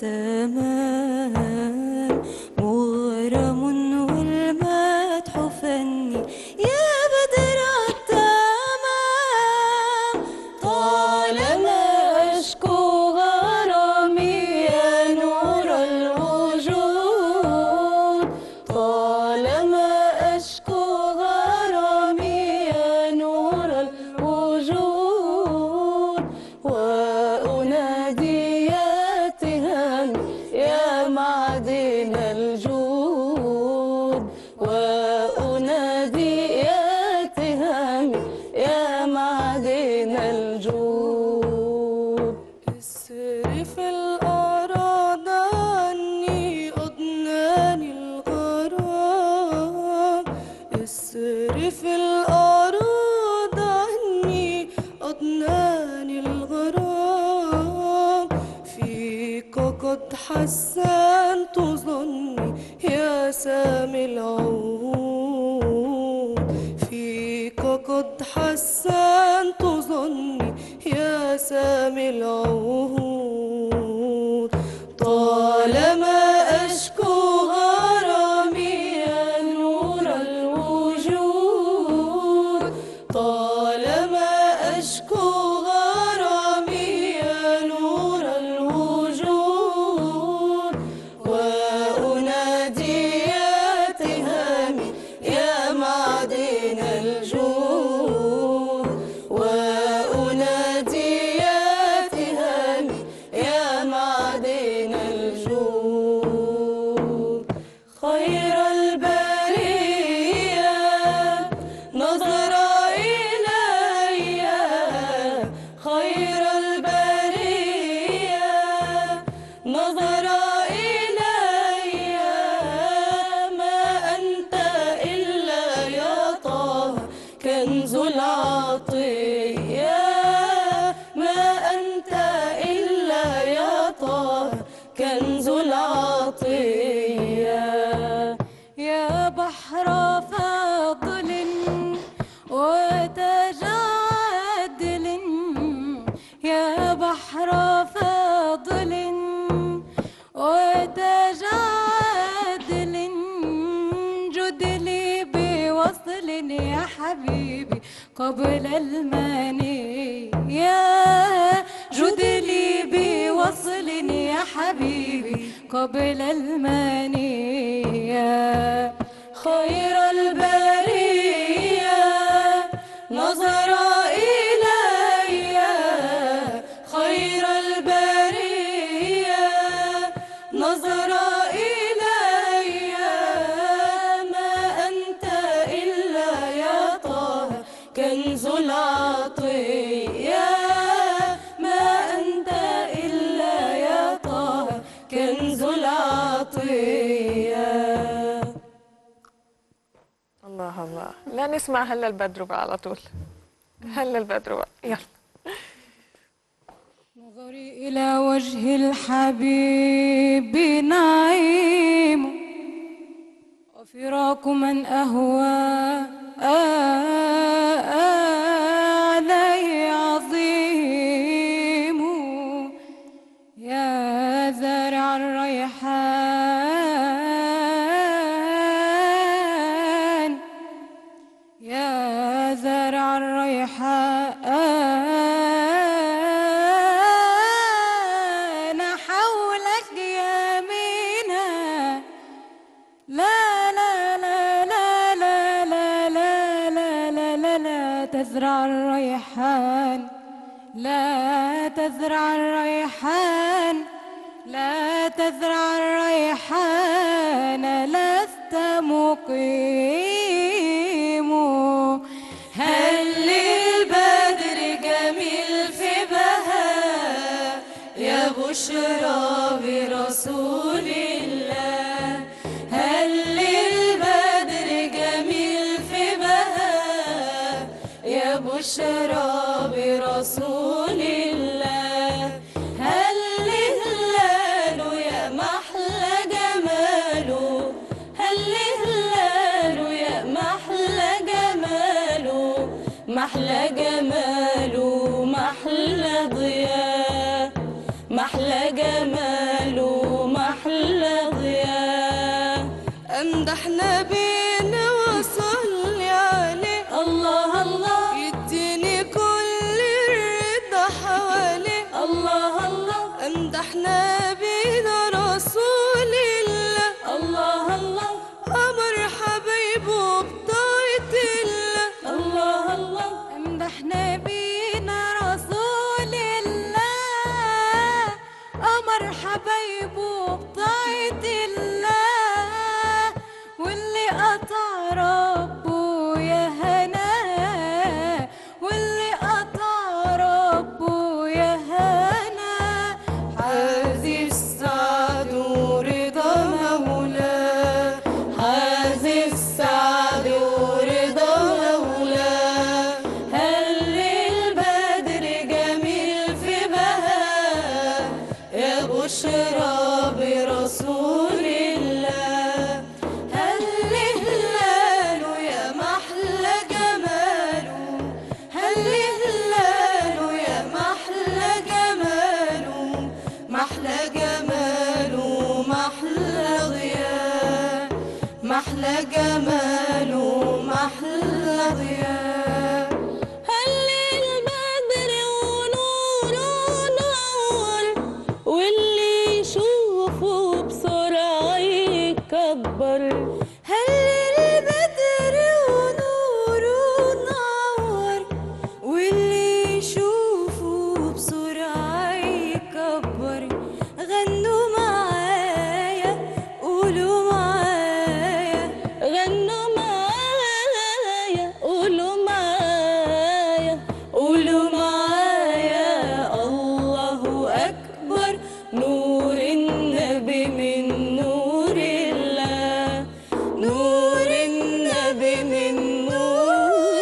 التمام مغرم والمدح فني يا بدر التمام طالما أشكو غرامي يا نور الوجود طالما أشكو غرامي يا نور الوجود وأنادي يا تهامي يا معدن الجود وأنادي يا تهامي يا معدن الجود اصرف الأعراض عني أضناني الغرام اصرف الأعراض عني أضناني الغرام فيك قد حسنت ظني يا سامي العود فيك قد حسنت ظني يا سامي العهود طالما أشكو غرامي يا نور الوجود طالما أشكو غرامي يا نور الوجود وأنادي يا تهامي يا معدن الجود وأنادي يا تهامي يا معدن الجود خير البرية نظر إلي خير البرية نظر إلي ما أنت إلا يا طه كنز العطية ما أنت إلا يا طه كنز العطية يا بحر فضل وتاج عدل يا بحر فضل وتاج عدل جد لي بوصل يا حبيبي قبل المني يا جد لي بوصل يا حبيبي قبل المنية خير البرية نظر إلي خير البرية نظر إلي ما أنت إلا يا طه كنز العطية ما أنت إلا يا طه كنز العطية الله الله لا نسمع هلا البدر بقى على طول هلا البدر بقى يلا نظري إلى وجه الحبيب نعيم وفراق من أهوى علي عظيم يا زارع الريحان يا زارع الريحان تزرع الريحان لا تزرع الريحان لست مقيم هل للبدر جميل في بهاء يا بشرى برسول الله هل للبدر جميل في بهاء يا بشرى برسول الله هل هلاله يا محلى جماله هل هلاله يا محلى جماله محلى جماله محلى ضياء محلى جماله محلى ضياء امدح نبينا وصلي عليه الله الله يديني كل الرضا حواليه الله الله امدح نبينا رسول الله الله الله امر حبيبه بطاعة الله الله الله امدح نبينا رسول الله امر حبايبه بطاعة الله واللي قطع ربه يا هنا واللي قطع ربه يا هنا حازي السعد ورضا مولاه حازي السعد ورضا مولاه هل البدر جميل في بهاء يا بشرى برسول الله هل هلاله يا محلى جماله هل هلاله يا محلى جماله محلى جماله محلى ضياء محلى جماله محلى ضياء هل البدر ونوره نور واللي يشوفه بسرعة يكبر هل البدر ونوره نور واللي يشوفه بسرعة يكبر غنوا معايا قولوا معايا غنوا معايا قولوا معايا قولوا معايا الله أكبر نور النبي من نور الله نور النبي من نور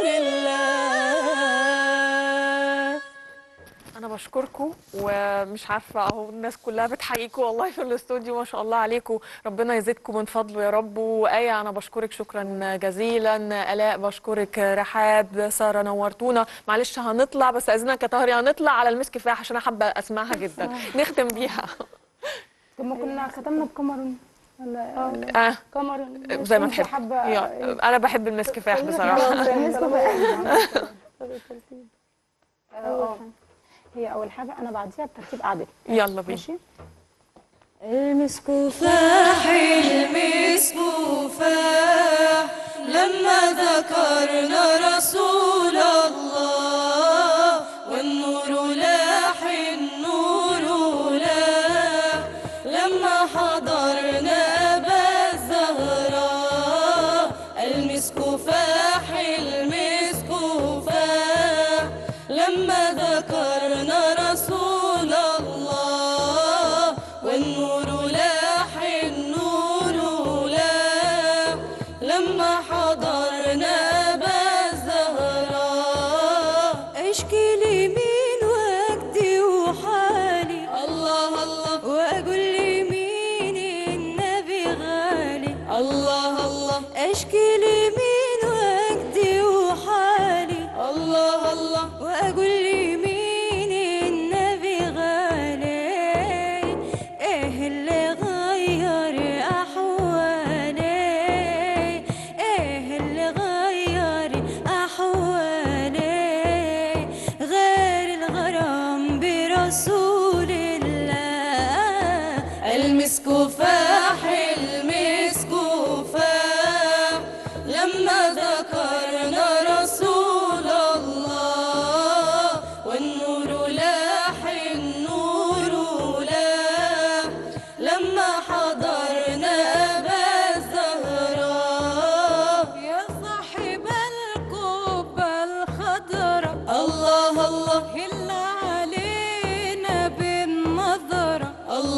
الله انا بشكركم ومش عارفه اهو الناس كلها بتحييكم والله في الاستوديو ما شاء الله عليكم ربنا يزيدكم من فضله يا رب وايه انا بشكرك شكرا جزيلا الاء بشكرك رحاب ساره نورتونا معلش هنطلع بس اذنك يا طاهر هنطلع على المسك كفايه عشان انا حابه اسمعها جدا نختم بيها طب ما كنا ختمنا بكاميرون ولا ولا- آه كاميرون زي ما انت تحب حابة- يا- انا بحب المسكفاح بصراحه اه هي اول حاجه انا بعديها بترتيب قعدتي يلا بينا ماشي المسك فاح المسك فاح لما ذكرنا رسول الله والنور لاح النور لاح لما حضرنا أبا الزهراء المسك فاح المسك فاح لما ذكرنا رسول الله والنور لاح النور لاح لما حضرنا أبا الزهراء اشكي لي مين وجدي وحالي الله الله واقول لي مين النبي غالي الله الله اشكي لي مين وجدي وحالي الله الله واقول لي مين النبي غالي ايه اللي غير احوالي ايه اللي غير احوالي غير الغرام برسول الله المسك فاح المسك فاح لما ذكرنا رسول الله والنور لاح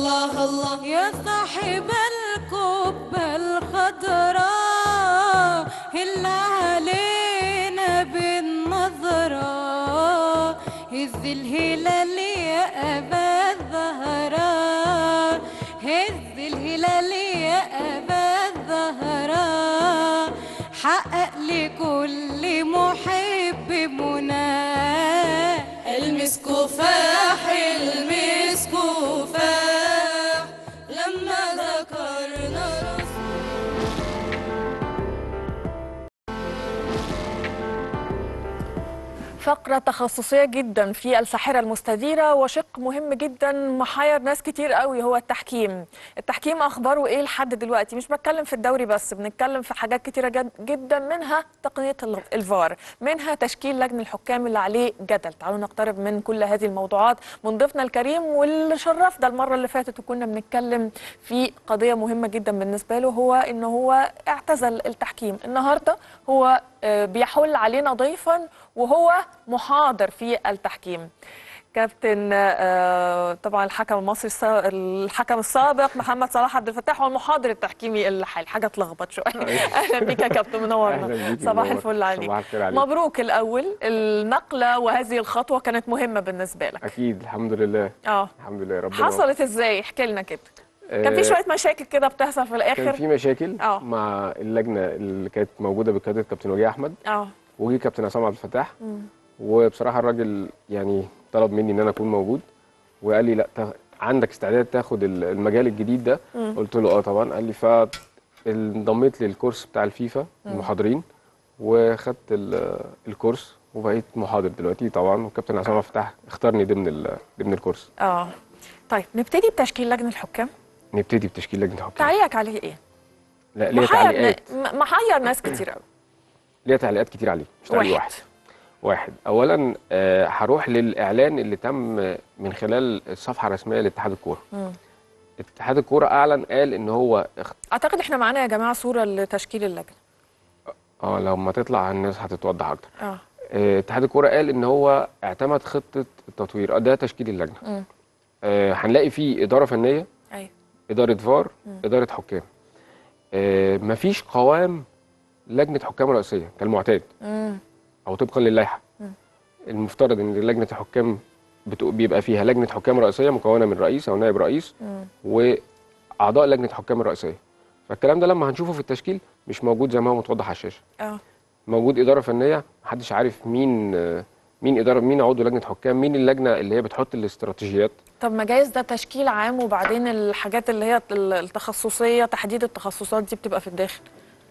الله الله يا صاحب القبة الخضراء هل علينا بالنظرة هز الهلال يا أبا الزهراء هز الهلال يا أبا الزهراء حقق لكل محب مناه المسك فاح المسك فاح لما ذكرنا رسول فقرة تخصصية جدا في الساحرة المستديرة وشق مهم جدا محير ناس كتير قوي هو التحكيم التحكيم أخباره إيه لحد دلوقتي مش بتكلم في الدوري بس بنتكلم في حاجات كتيرة جد جدا منها تقنية ال- الفار منها تشكيل لجنة الحكام اللي عليه جدل تعالوا نقترب من كل هذه الموضوعات من ضيفنا الكريم واللي شرفنا المرة اللي فاتت وكنا بنتكلم في قضية مهمة جدا بالنسبة له هو إن هو اعتزل التحكيم النهاردة هو آه، بيحل علينا ضيفا وهو محاضر في التحكيم كابتن آه، طبعا الحكم المصري السا- الحكم السابق محمد صلاح عبد الفتاح والمحاضر التحكيمي الحالي حاجه اتلخبط شويه اهلا بيك يا كابتن منورنا أهلاً بيك، صباح منور. الفل عليك صباح الخير عليك. مبروك الاول النقله وهذه الخطوه كانت مهمه بالنسبه لك اكيد الحمد لله اه الحمد لله ربنا حصلت ازاي احكي لنا كده آه، كان في شويه مشاكل كده بتحصل في كان الاخر في مشاكل آه. مع اللجنه اللي كانت موجوده بقياده كابتن وجيه احمد اه وجي كابتن عصام عبد الفتاح مم. وبصراحه الراجل يعني طلب مني ان انا اكون موجود وقال لي لا تا- عندك استعداد تاخد ال- المجال الجديد ده مم. قلت له اه طبعا قال لي فانضميت للكورس بتاع الفيفا مم. المحاضرين وخدت ال- الكورس وبقيت محاضر دلوقتي طبعا والكابتن عصام عبد الفتاح اختارني ضمن ال- ضمن الكورس اه طيب نبتدي بتشكيل لجنه الحكام نبتدي بتشكيل لجنه حكام تعليقك عليه ايه لا ليا محير تعليقات نا- م- محير ناس كتير قوي ليا تعليقات كتير عليه مش تعليق واحد. واحد واحد اولا آه، هروح للاعلان اللي تم من خلال الصفحه الرسميه لاتحاد الكوره مم. اتحاد الكوره اعلن قال ان هو اخت... اعتقد احنا معانا يا جماعه صوره لتشكيل اللجنه اه لما تطلع الناس هتتوضح اكتر اه آه، اتحاد الكوره قال ان هو اعتمد خطه التطوير آه، ده تشكيل اللجنه مم. آه، هنلاقي فيه اداره فنيه ايوه اداره فار مم. اداره حكام آه، مفيش قوام لجنه حكام رئيسيه كالمعتاد مم. او طبقا للائحه مم. المفترض ان لجنه الحكام بتو- بيبقى فيها لجنه حكام رئيسيه مكونه من رئيس او نائب رئيس مم. واعضاء لجنه الحكام الرئيسيه فالكلام ده لما هنشوفه في التشكيل مش موجود زي ما هو متوضح على الشاشه اه موجود اداره فنيه محدش عارف مين آه، مين اداره مين عضو لجنه حكام مين اللجنه اللي هي بتحط الاستراتيجيات طب ما جايز ده تشكيل عام وبعدين الحاجات اللي هي ال- التخصصيه تحديد التخصصات دي بتبقى في الداخل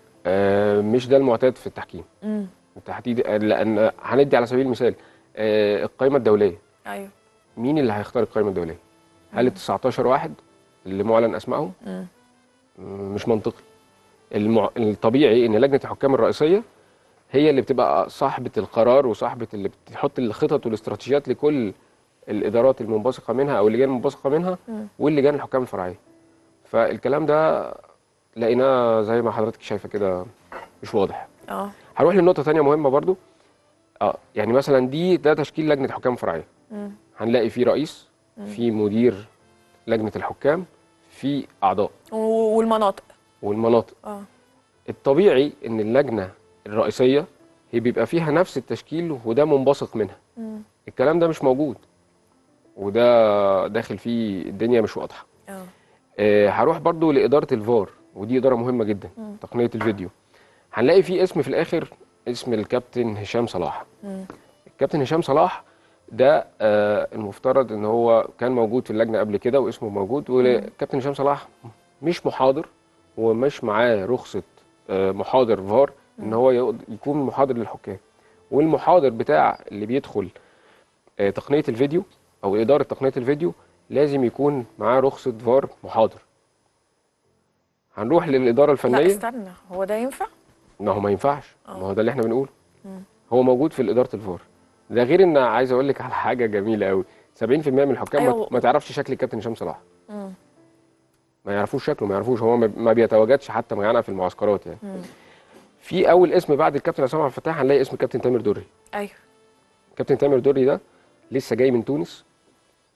آه، مش ده المعتاد في التحكيم امم التحديد آه، لان هندي على سبيل المثال آه، القائمه الدوليه ايوه مين اللي هيختار القائمه الدوليه هل ال 19 واحد اللي معلن اسمائهم مم. مش منطقي المع... الطبيعي ان لجنه الحكام الرئيسيه هي اللي بتبقى صاحبه القرار وصاحبه اللي بتحط الخطط والاستراتيجيات لكل الادارات المنبثقه منها او اللجان المنبثقه منها مم. واللجان الحكام الفرعيه فالكلام ده لقيناه زي ما حضرتك شايفه كده مش واضح اه هروح لنقطه تانية مهمه برضو اه يعني مثلا دي ده تشكيل لجنه حكام فرعيه مم. هنلاقي فيه رئيس في مدير لجنه الحكام في اعضاء و- والمناطق والمناطق اه الطبيعي ان اللجنه الرئيسيه هي بيبقى فيها نفس التشكيل وده منبثق منها مم. الكلام ده مش موجود وده داخل فيه الدنيا مش واضحه اه آه، هروح برضو لاداره الفار ودي اداره مهمه جدا مم. تقنيه الفيديو هنلاقي فيه اسم في الاخر اسم الكابتن هشام صلاح مم. الكابتن هشام صلاح ده آه، المفترض ان هو كان موجود في اللجنه قبل كده واسمه موجود والكابتن هشام صلاح مش محاضر ومش معاه رخصه آه، محاضر فار ان هو يقد- يكون محاضر للحكام والمحاضر بتاع اللي بيدخل آه، تقنيه الفيديو او اداره تقنيه الفيديو لازم يكون معاه رخصه فار محاضر هنروح للاداره لا الفنيه استنى هو ده ينفع ما هو ما ينفعش آه. ما هو ده اللي احنا بنقوله مم. هو موجود في اداره الفار ده غير ان عايز اقول لك على حاجه جميله قوي 70% من الحكام ما- أيوة. ما تعرفش شكل الكابتن هشام صلاح مم. ما يعرفوش شكله ما يعرفوش هو ما- ما بيتواجدش حتى معانا في المعسكرات يعني مم. في اول اسم بعد الكابتن عصام عبد الفتاح هنلاقي اسم كابتن تامر دري ايوه كابتن تامر دري ده لسه جاي من تونس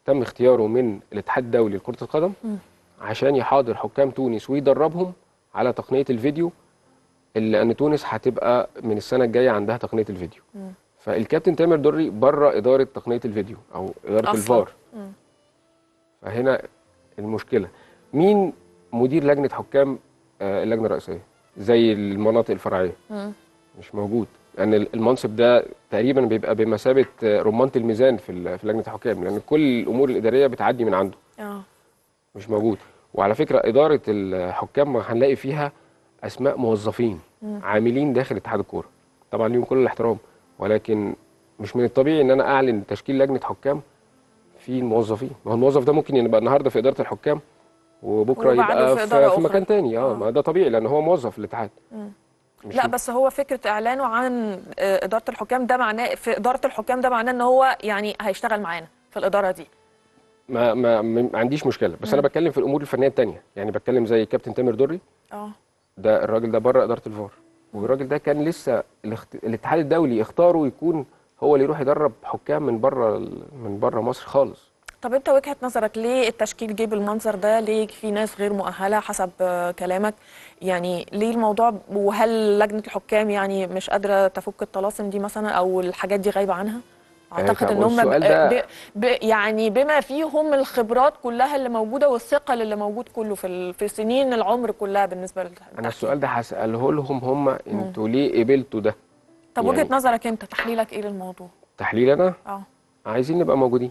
تم اختياره من الاتحاد الدولي لكره القدم مم. عشان يحاضر حكام تونس ويدربهم على تقنيه الفيديو اللي ان تونس هتبقى من السنه الجايه عندها تقنيه الفيديو مم. فالكابتن تامر دري بره اداره تقنيه الفيديو او اداره أصلاً. الفار مم. فهنا المشكله مين مدير لجنه حكام آه، اللجنه الرئيسيه زي المناطق الفرعيه مم. مش موجود لان المنصب ده تقريبا بيبقى بمثابه آه، رمانه الميزان في ال- في لجنه الحكام لان كل الامور الاداريه بتعدي من عنده اه مش موجود وعلى فكره اداره الحكام هنلاقي فيها اسماء موظفين مم. عاملين داخل اتحاد الكوره طبعا ليهم كل الاحترام ولكن مش من الطبيعي ان انا اعلن تشكيل لجنه حكام في الموظفين ما هو الموظف ده ممكن يبقى النهارده في اداره الحكام وبكره وبعده يبقى في في, إدارة في أخرى. مكان تاني اه آه. ما ده طبيعي لان هو موظف في الاتحاد مم. مش لا بس هو فكره اعلانه عن آه، اداره الحكام ده معناه في اداره الحكام ده معناه ان هو يعني هيشتغل معانا في الاداره دي ما ما ما عنديش مشكله بس انا بتكلم في الامور الفنيه التانيه يعني بتكلم زي كابتن تامر دري اه ده الراجل ده بره اداره الفار والراجل ده كان لسه الاخت... الاتحاد الدولي اختاره يكون هو اللي يروح يدرب حكام من بره ال- من بره مصر خالص طب انت وجهه نظرك ليه التشكيل جه بالمنظر ده ليه في ناس غير مؤهله حسب آه، كلامك يعني ليه الموضوع وهل لجنه الحكام يعني مش قادره تفك الطلاسم دي مثلا او الحاجات دي غايبه عنها اعتقد طب ان هم والسؤال ب... ده- ب... ب... يعني بما فيهم الخبرات كلها اللي موجوده والثقل اللي موجود كله في ال... في سنين العمر كلها بالنسبه للتحكيم انا السؤال ده هساله لهم هم انتوا ليه قبلتوا ده طب يعني- وجهه نظرك انت تحليلك ايه للموضوع تحليل انا اه عايزين نبقى موجودين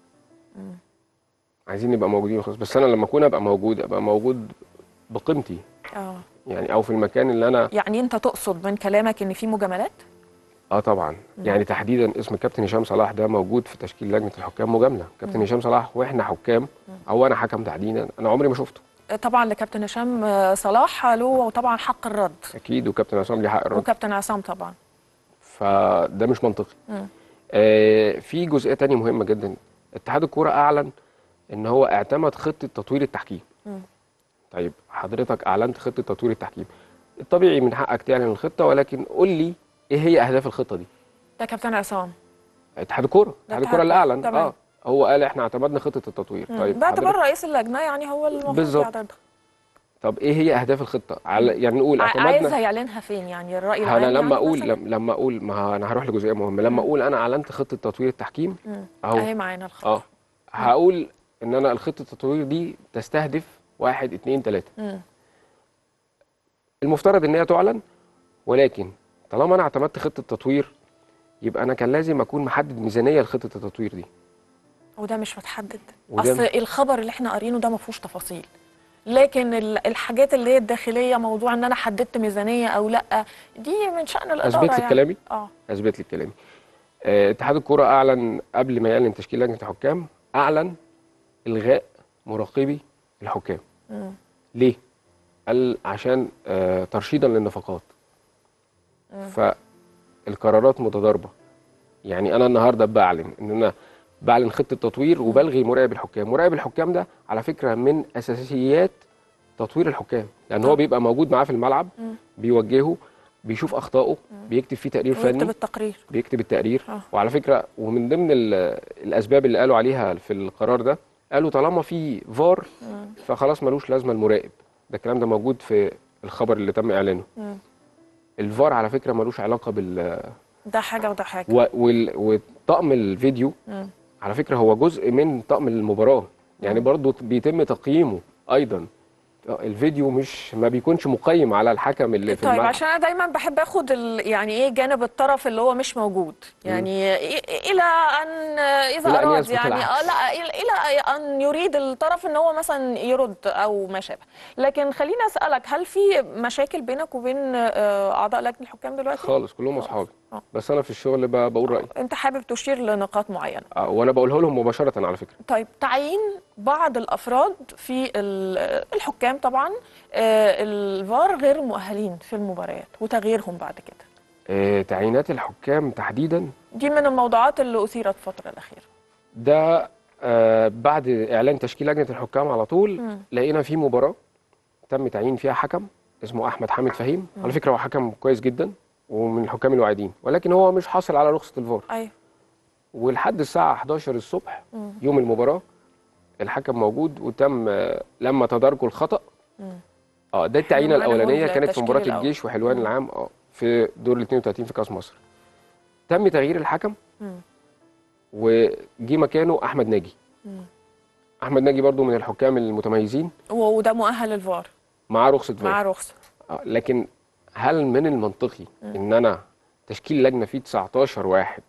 عايزين نبقى موجودين خلاص بس انا لما اكون ابقى موجود ابقى موجود بقيمتي اه يعني او في المكان اللي انا يعني انت تقصد من كلامك ان في مجاملات اه طبعا يعني تحديدا اسم كابتن هشام صلاح ده موجود في تشكيل لجنه الحكام مجامله كابتن هشام صلاح واحنا حكام او انا حكم تحديدا انا عمري ما شفته طبعا لكابتن هشام آه، صلاح له طبعا حق الرد اكيد وكابتن عصام ليه حق الرد وكابتن عصام طبعا فده مش منطقي مم. آه في جزئيه تانية مهمه جدا اتحاد الكوره اعلن ان هو اعتمد خطه تطوير التحكيم مم. طيب حضرتك اعلنت خطه تطوير التحكيم الطبيعي من حقك تعلن الخطه ولكن قول لي ايه هي اهداف الخطه دي ده كابتن عصام اتحاد الكوره اتحاد الكوره اللي اعلن تمام. اه هو قال احنا اعتمدنا خطه التطوير مم. طيب باعتبار حضرتك- رئيس اللجنه يعني هو المفروض بالظبط. يعترضها طب ايه هي اهداف الخطه على يعني نقول ع- عايزها اعتمدنا يعلنها فين يعني الراي العام انا لما يعني اقول مثلاً؟ لم- لما اقول ما انا هروح لجزئيه مهمه لما اقول انا اعلنت خطه تطوير التحكيم مم. اهو اهي معانا الخط اه هقول ان انا الخطه التطوير دي تستهدف واحد اتنين تلاته مم. المفترض ان هي تعلن ولكن طالما انا اعتمدت خطه تطوير يبقى انا كان لازم اكون محدد ميزانيه لخطه التطوير دي وده مش متحدد وده اصل الخبر اللي احنا قارينه ده ما فيهوش تفاصيل لكن ال- الحاجات اللي هي الداخليه موضوع ان انا حددت ميزانيه او لا دي من شان الاداره اثبت لك يعني. كلامي اه اثبت لك كلامي آه، اتحاد الكوره اعلن قبل ما يعلن تشكيل لجنه الحكام اعلن الغاء مراقبي الحكام مم. ليه قال عشان آه، ترشيدا للنفقات فالقرارات متضاربه يعني انا النهارده بعلن ان انا بعلن خطه تطوير وبلغي مراقب الحكام مراقب الحكام ده على فكره من اساسيات تطوير الحكام لان هو بيبقى موجود معاه في الملعب مم. بيوجهه بيشوف اخطائه بيكتب فيه تقرير ويكتب فني التقرير بيكتب التقرير آه. وعلى فكره ومن ضمن ال- الاسباب اللي قالوا عليها في القرار ده قالوا طالما في فار فخلاص ملوش لازمه المراقب ده الكلام ده موجود في الخبر اللي تم اعلانه مم. الفار على فكره ملوش علاقه بال ده حاجه وده حاجه و- وال- وطقم الفيديو مم. على فكره هو جزء من طقم المباراه يعني برضه بيتم تقييمه ايضا الفيديو مش ما بيكونش مقيم على الحكم اللي في طيب الملعب عشان انا دايما بحب اخد ال... يعني ايه جانب الطرف اللي هو مش موجود يعني إ- الى ان اذا إلى أن اراد يثبت يعني العكس. اه لا إلى- الى ان يريد الطرف ان هو مثلا يرد او ما شابه لكن خليني اسالك هل في مشاكل بينك وبين آه، اعضاء لجنه الحكام دلوقتي خالص كلهم اصحابي آه. بس انا في الشغل ب- بقول رايي انت حابب تشير لنقاط معينه آه، وانا بقولها لهم مباشره على فكره طيب تعيين بعض الافراد في ال- الحكام طبعا آه، الفار غير مؤهلين في المباريات وتغييرهم بعد كده آه، تعيينات الحكام تحديدا دي من الموضوعات اللي اثيرت الفتره الاخيره ده آه، بعد اعلان تشكيل لجنه الحكام على طول مم. لقينا في مباراه تم تعيين فيها حكم اسمه احمد حامد فهيم على فكره هو حكم كويس جدا ومن الحكام الواعدين ولكن هو مش حاصل على رخصه الفار ايوه ولحد الساعه 11 الصبح يوم المباراه الحكم موجود وتم آه، لما تداركوا الخطا اه ده التعيينه معانا الاولانيه هون كانت في التشكيل مباراه الأول. الجيش وحلوان العام اه في دور ال 32 في كاس مصر تم تغيير الحكم وجي مكانه احمد ناجي احمد ناجي برضو من الحكام المتميزين وده مؤهل للفار معاه رخصه فار مع رخصه آه، لكن هل من المنطقي ان انا تشكيل لجنه فيه 19 واحد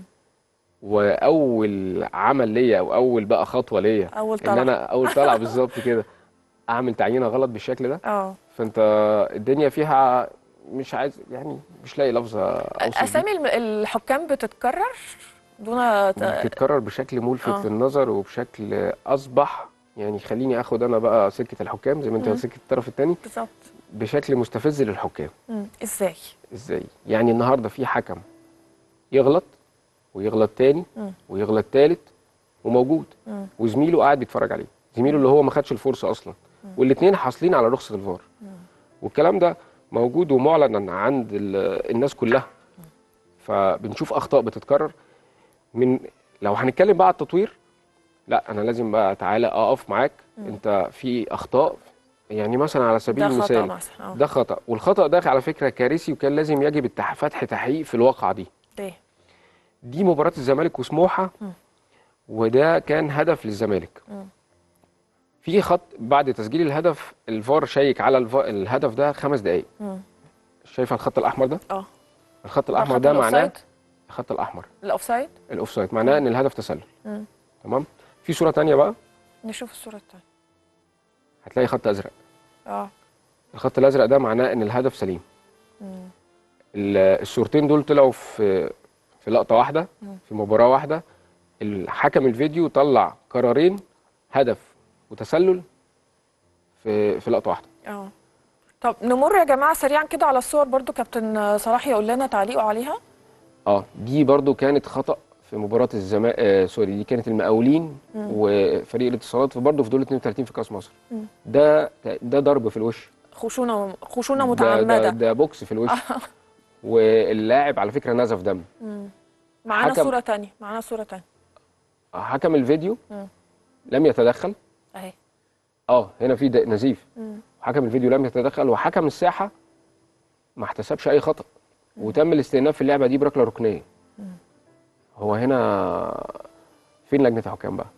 واول عمل ليا او اول بقى خطوه ليا أول ان طلعة. انا اول طلعه بالظبط كده اعمل تعيينه غلط بالشكل ده اه فانت الدنيا فيها مش عايز يعني مش لاقي لفظه اوصف بيه. اسامي الم- الحكام بتتكرر دون ت- بتتكرر بشكل ملفت آه. للنظر وبشكل اصبح يعني خليني اخد انا بقى سكه الحكام زي ما انت سكه الطرف الثاني بالظبط بشكل مستفز للحكام مم. ازاي ازاي يعني النهارده في حكم يغلط ويغلط تاني مم. ويغلط تالت وموجود مم. وزميله قاعد بيتفرج عليه زميله اللي هو ما خدش الفرصه اصلا والاثنين حاصلين على رخصه الفار والكلام ده موجود ومعلن عند ال- الناس كلها فبنشوف اخطاء بتتكرر من لو هنتكلم بقى على التطوير لا انا لازم بقى تعالى اقف معاك انت في اخطاء يعني مثلا على سبيل ده خطأ المثال مثلا اه ده خطا والخطا ده على فكره كارثي وكان لازم يجب التح- فتح تحقيق في الواقعه دي ليه دي مباراه الزمالك وسموحه وده كان هدف للزمالك في خط بعد تسجيل الهدف الفار شيك على الف... الهدف ده خمس دقائق مم. شايفه الخط الاحمر ده اه الخط ده الاحمر خط ده معناه الأوفسايد؟ الخط الاحمر الاوفسايد الاوفسايد معناه ان الهدف تسلل مم. تمام في صوره تانية بقى نشوف الصوره الثانيه هتلاقي خط ازرق اه الخط الازرق ده معناه ان الهدف سليم ال- الصورتين دول طلعوا في في لقطه واحده في مباراه واحده الحكم الفيديو طلع قرارين هدف وتسلل في في لقطه واحده اه طب نمر يا جماعه سريعا كده على الصور برضو كابتن صلاح يقول لنا تعليقه عليها اه دي برضو كانت خطا في مباراه الزمالك آه سوري دي كانت المقاولين وفريق الاتصالات في برضه في دور 32 في كاس مصر ده ده ضرب في الوش خشونه خشونه ده, متعمده ده, ده بوكس في الوش واللاعب على فكره نزف دم معانا حكم- صوره ثانيه معانا صوره ثانيه حكم الفيديو مم. لم يتدخل اهي اه هنا في د- نزيف مم. حكم الفيديو لم يتدخل وحكم الساحه ما احتسبش اي خطا وتم الاستئناف في اللعبه دي بركله ركنيه هو هنا فين لجنه الحكام بقى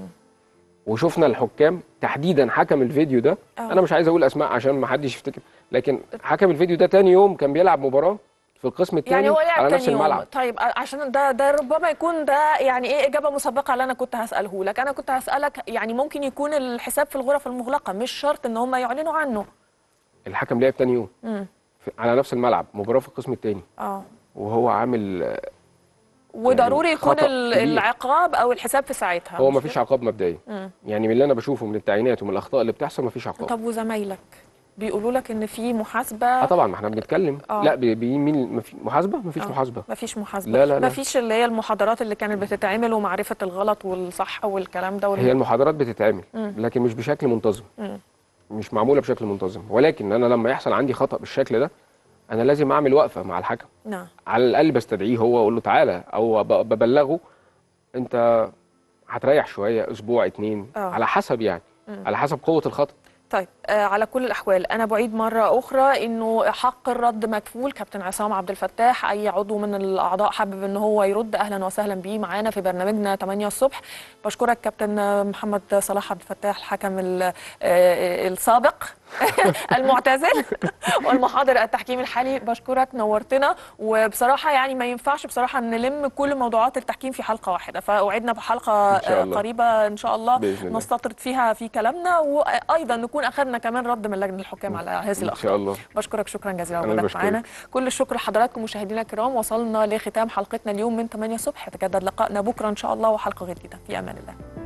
وشفنا الحكام تحديدا حكم الفيديو ده آه. انا مش عايز اقول اسماء عشان ما حدش يفتكر لكن حكم الفيديو ده تاني يوم كان بيلعب مباراه في القسم الثاني يعني هو لعب على تاني نفس يوم الملعب طيب عشان ده ده ربما يكون ده يعني ايه اجابه مسبقه اللي انا كنت هساله لك انا كنت هسالك يعني ممكن يكون الحساب في الغرف المغلقه مش شرط ان هم يعلنوا عنه الحكم لعب تاني يوم امم في- على نفس الملعب مباراه في القسم الثاني اه وهو عامل آه، وضروري يكون خطأ ال- كبير. العقاب او الحساب في ساعتها هو مش ما فيش عقاب مبدئي مم. يعني من اللي انا بشوفه من التعيينات ومن الاخطاء اللي بتحصل ما فيش عقاب طب وزمايلك بيقولوا لك ان في محاسبه اه طبعا ما احنا بنتكلم آه. لا بي- بي- مين ما في محاسبه ما فيش آه. محاسبه مفيش محاسبه لا، لا، لا. مفيش اللي هي المحاضرات اللي كانت بتتعمل ومعرفه الغلط والصح والكلام ده وال... هي المحاضرات بتتعمل مم. لكن مش بشكل منتظم مم. مش معموله بشكل منتظم ولكن انا لما يحصل عندي خطا بالشكل ده انا لازم اعمل وقفه مع الحكم نعم على الاقل بستدعيه هو اقول له تعالى او ب- ببلغه انت هتريح شويه اسبوع اتنين آه. على حسب يعني على حسب قوه الخطا طيب آه على كل الاحوال انا بعيد مره اخرى انه حق الرد مكفول كابتن عصام عبد الفتاح اي عضو من الاعضاء حابب ان هو يرد اهلا وسهلا بيه معانا في برنامجنا 8 الصبح بشكرك كابتن آه، محمد صلاح عبد الفتاح الحكم ال- آه، السابق المعتزل والمحاضر التحكيم الحالي بشكرك نورتنا وبصراحه يعني ما ينفعش بصراحه نلم كل موضوعات التحكيم في حلقه واحده فاوعدنا بحلقه إن شاء آه، الله. قريبه ان شاء الله بإذن الله. نستطرد فيها في كلامنا وايضا نكون اخذنا كمان رد من لجنه الحكام على هذه ان الاخطاء شاء الله بشكرك شكرا جزيلا أنا وجودك بشكرك. معانا كل الشكر لحضراتكم مشاهدينا الكرام وصلنا لختام حلقتنا اليوم من 8 الصبح يتجدد لقائنا بكره ان شاء الله وحلقه جديده في امان الله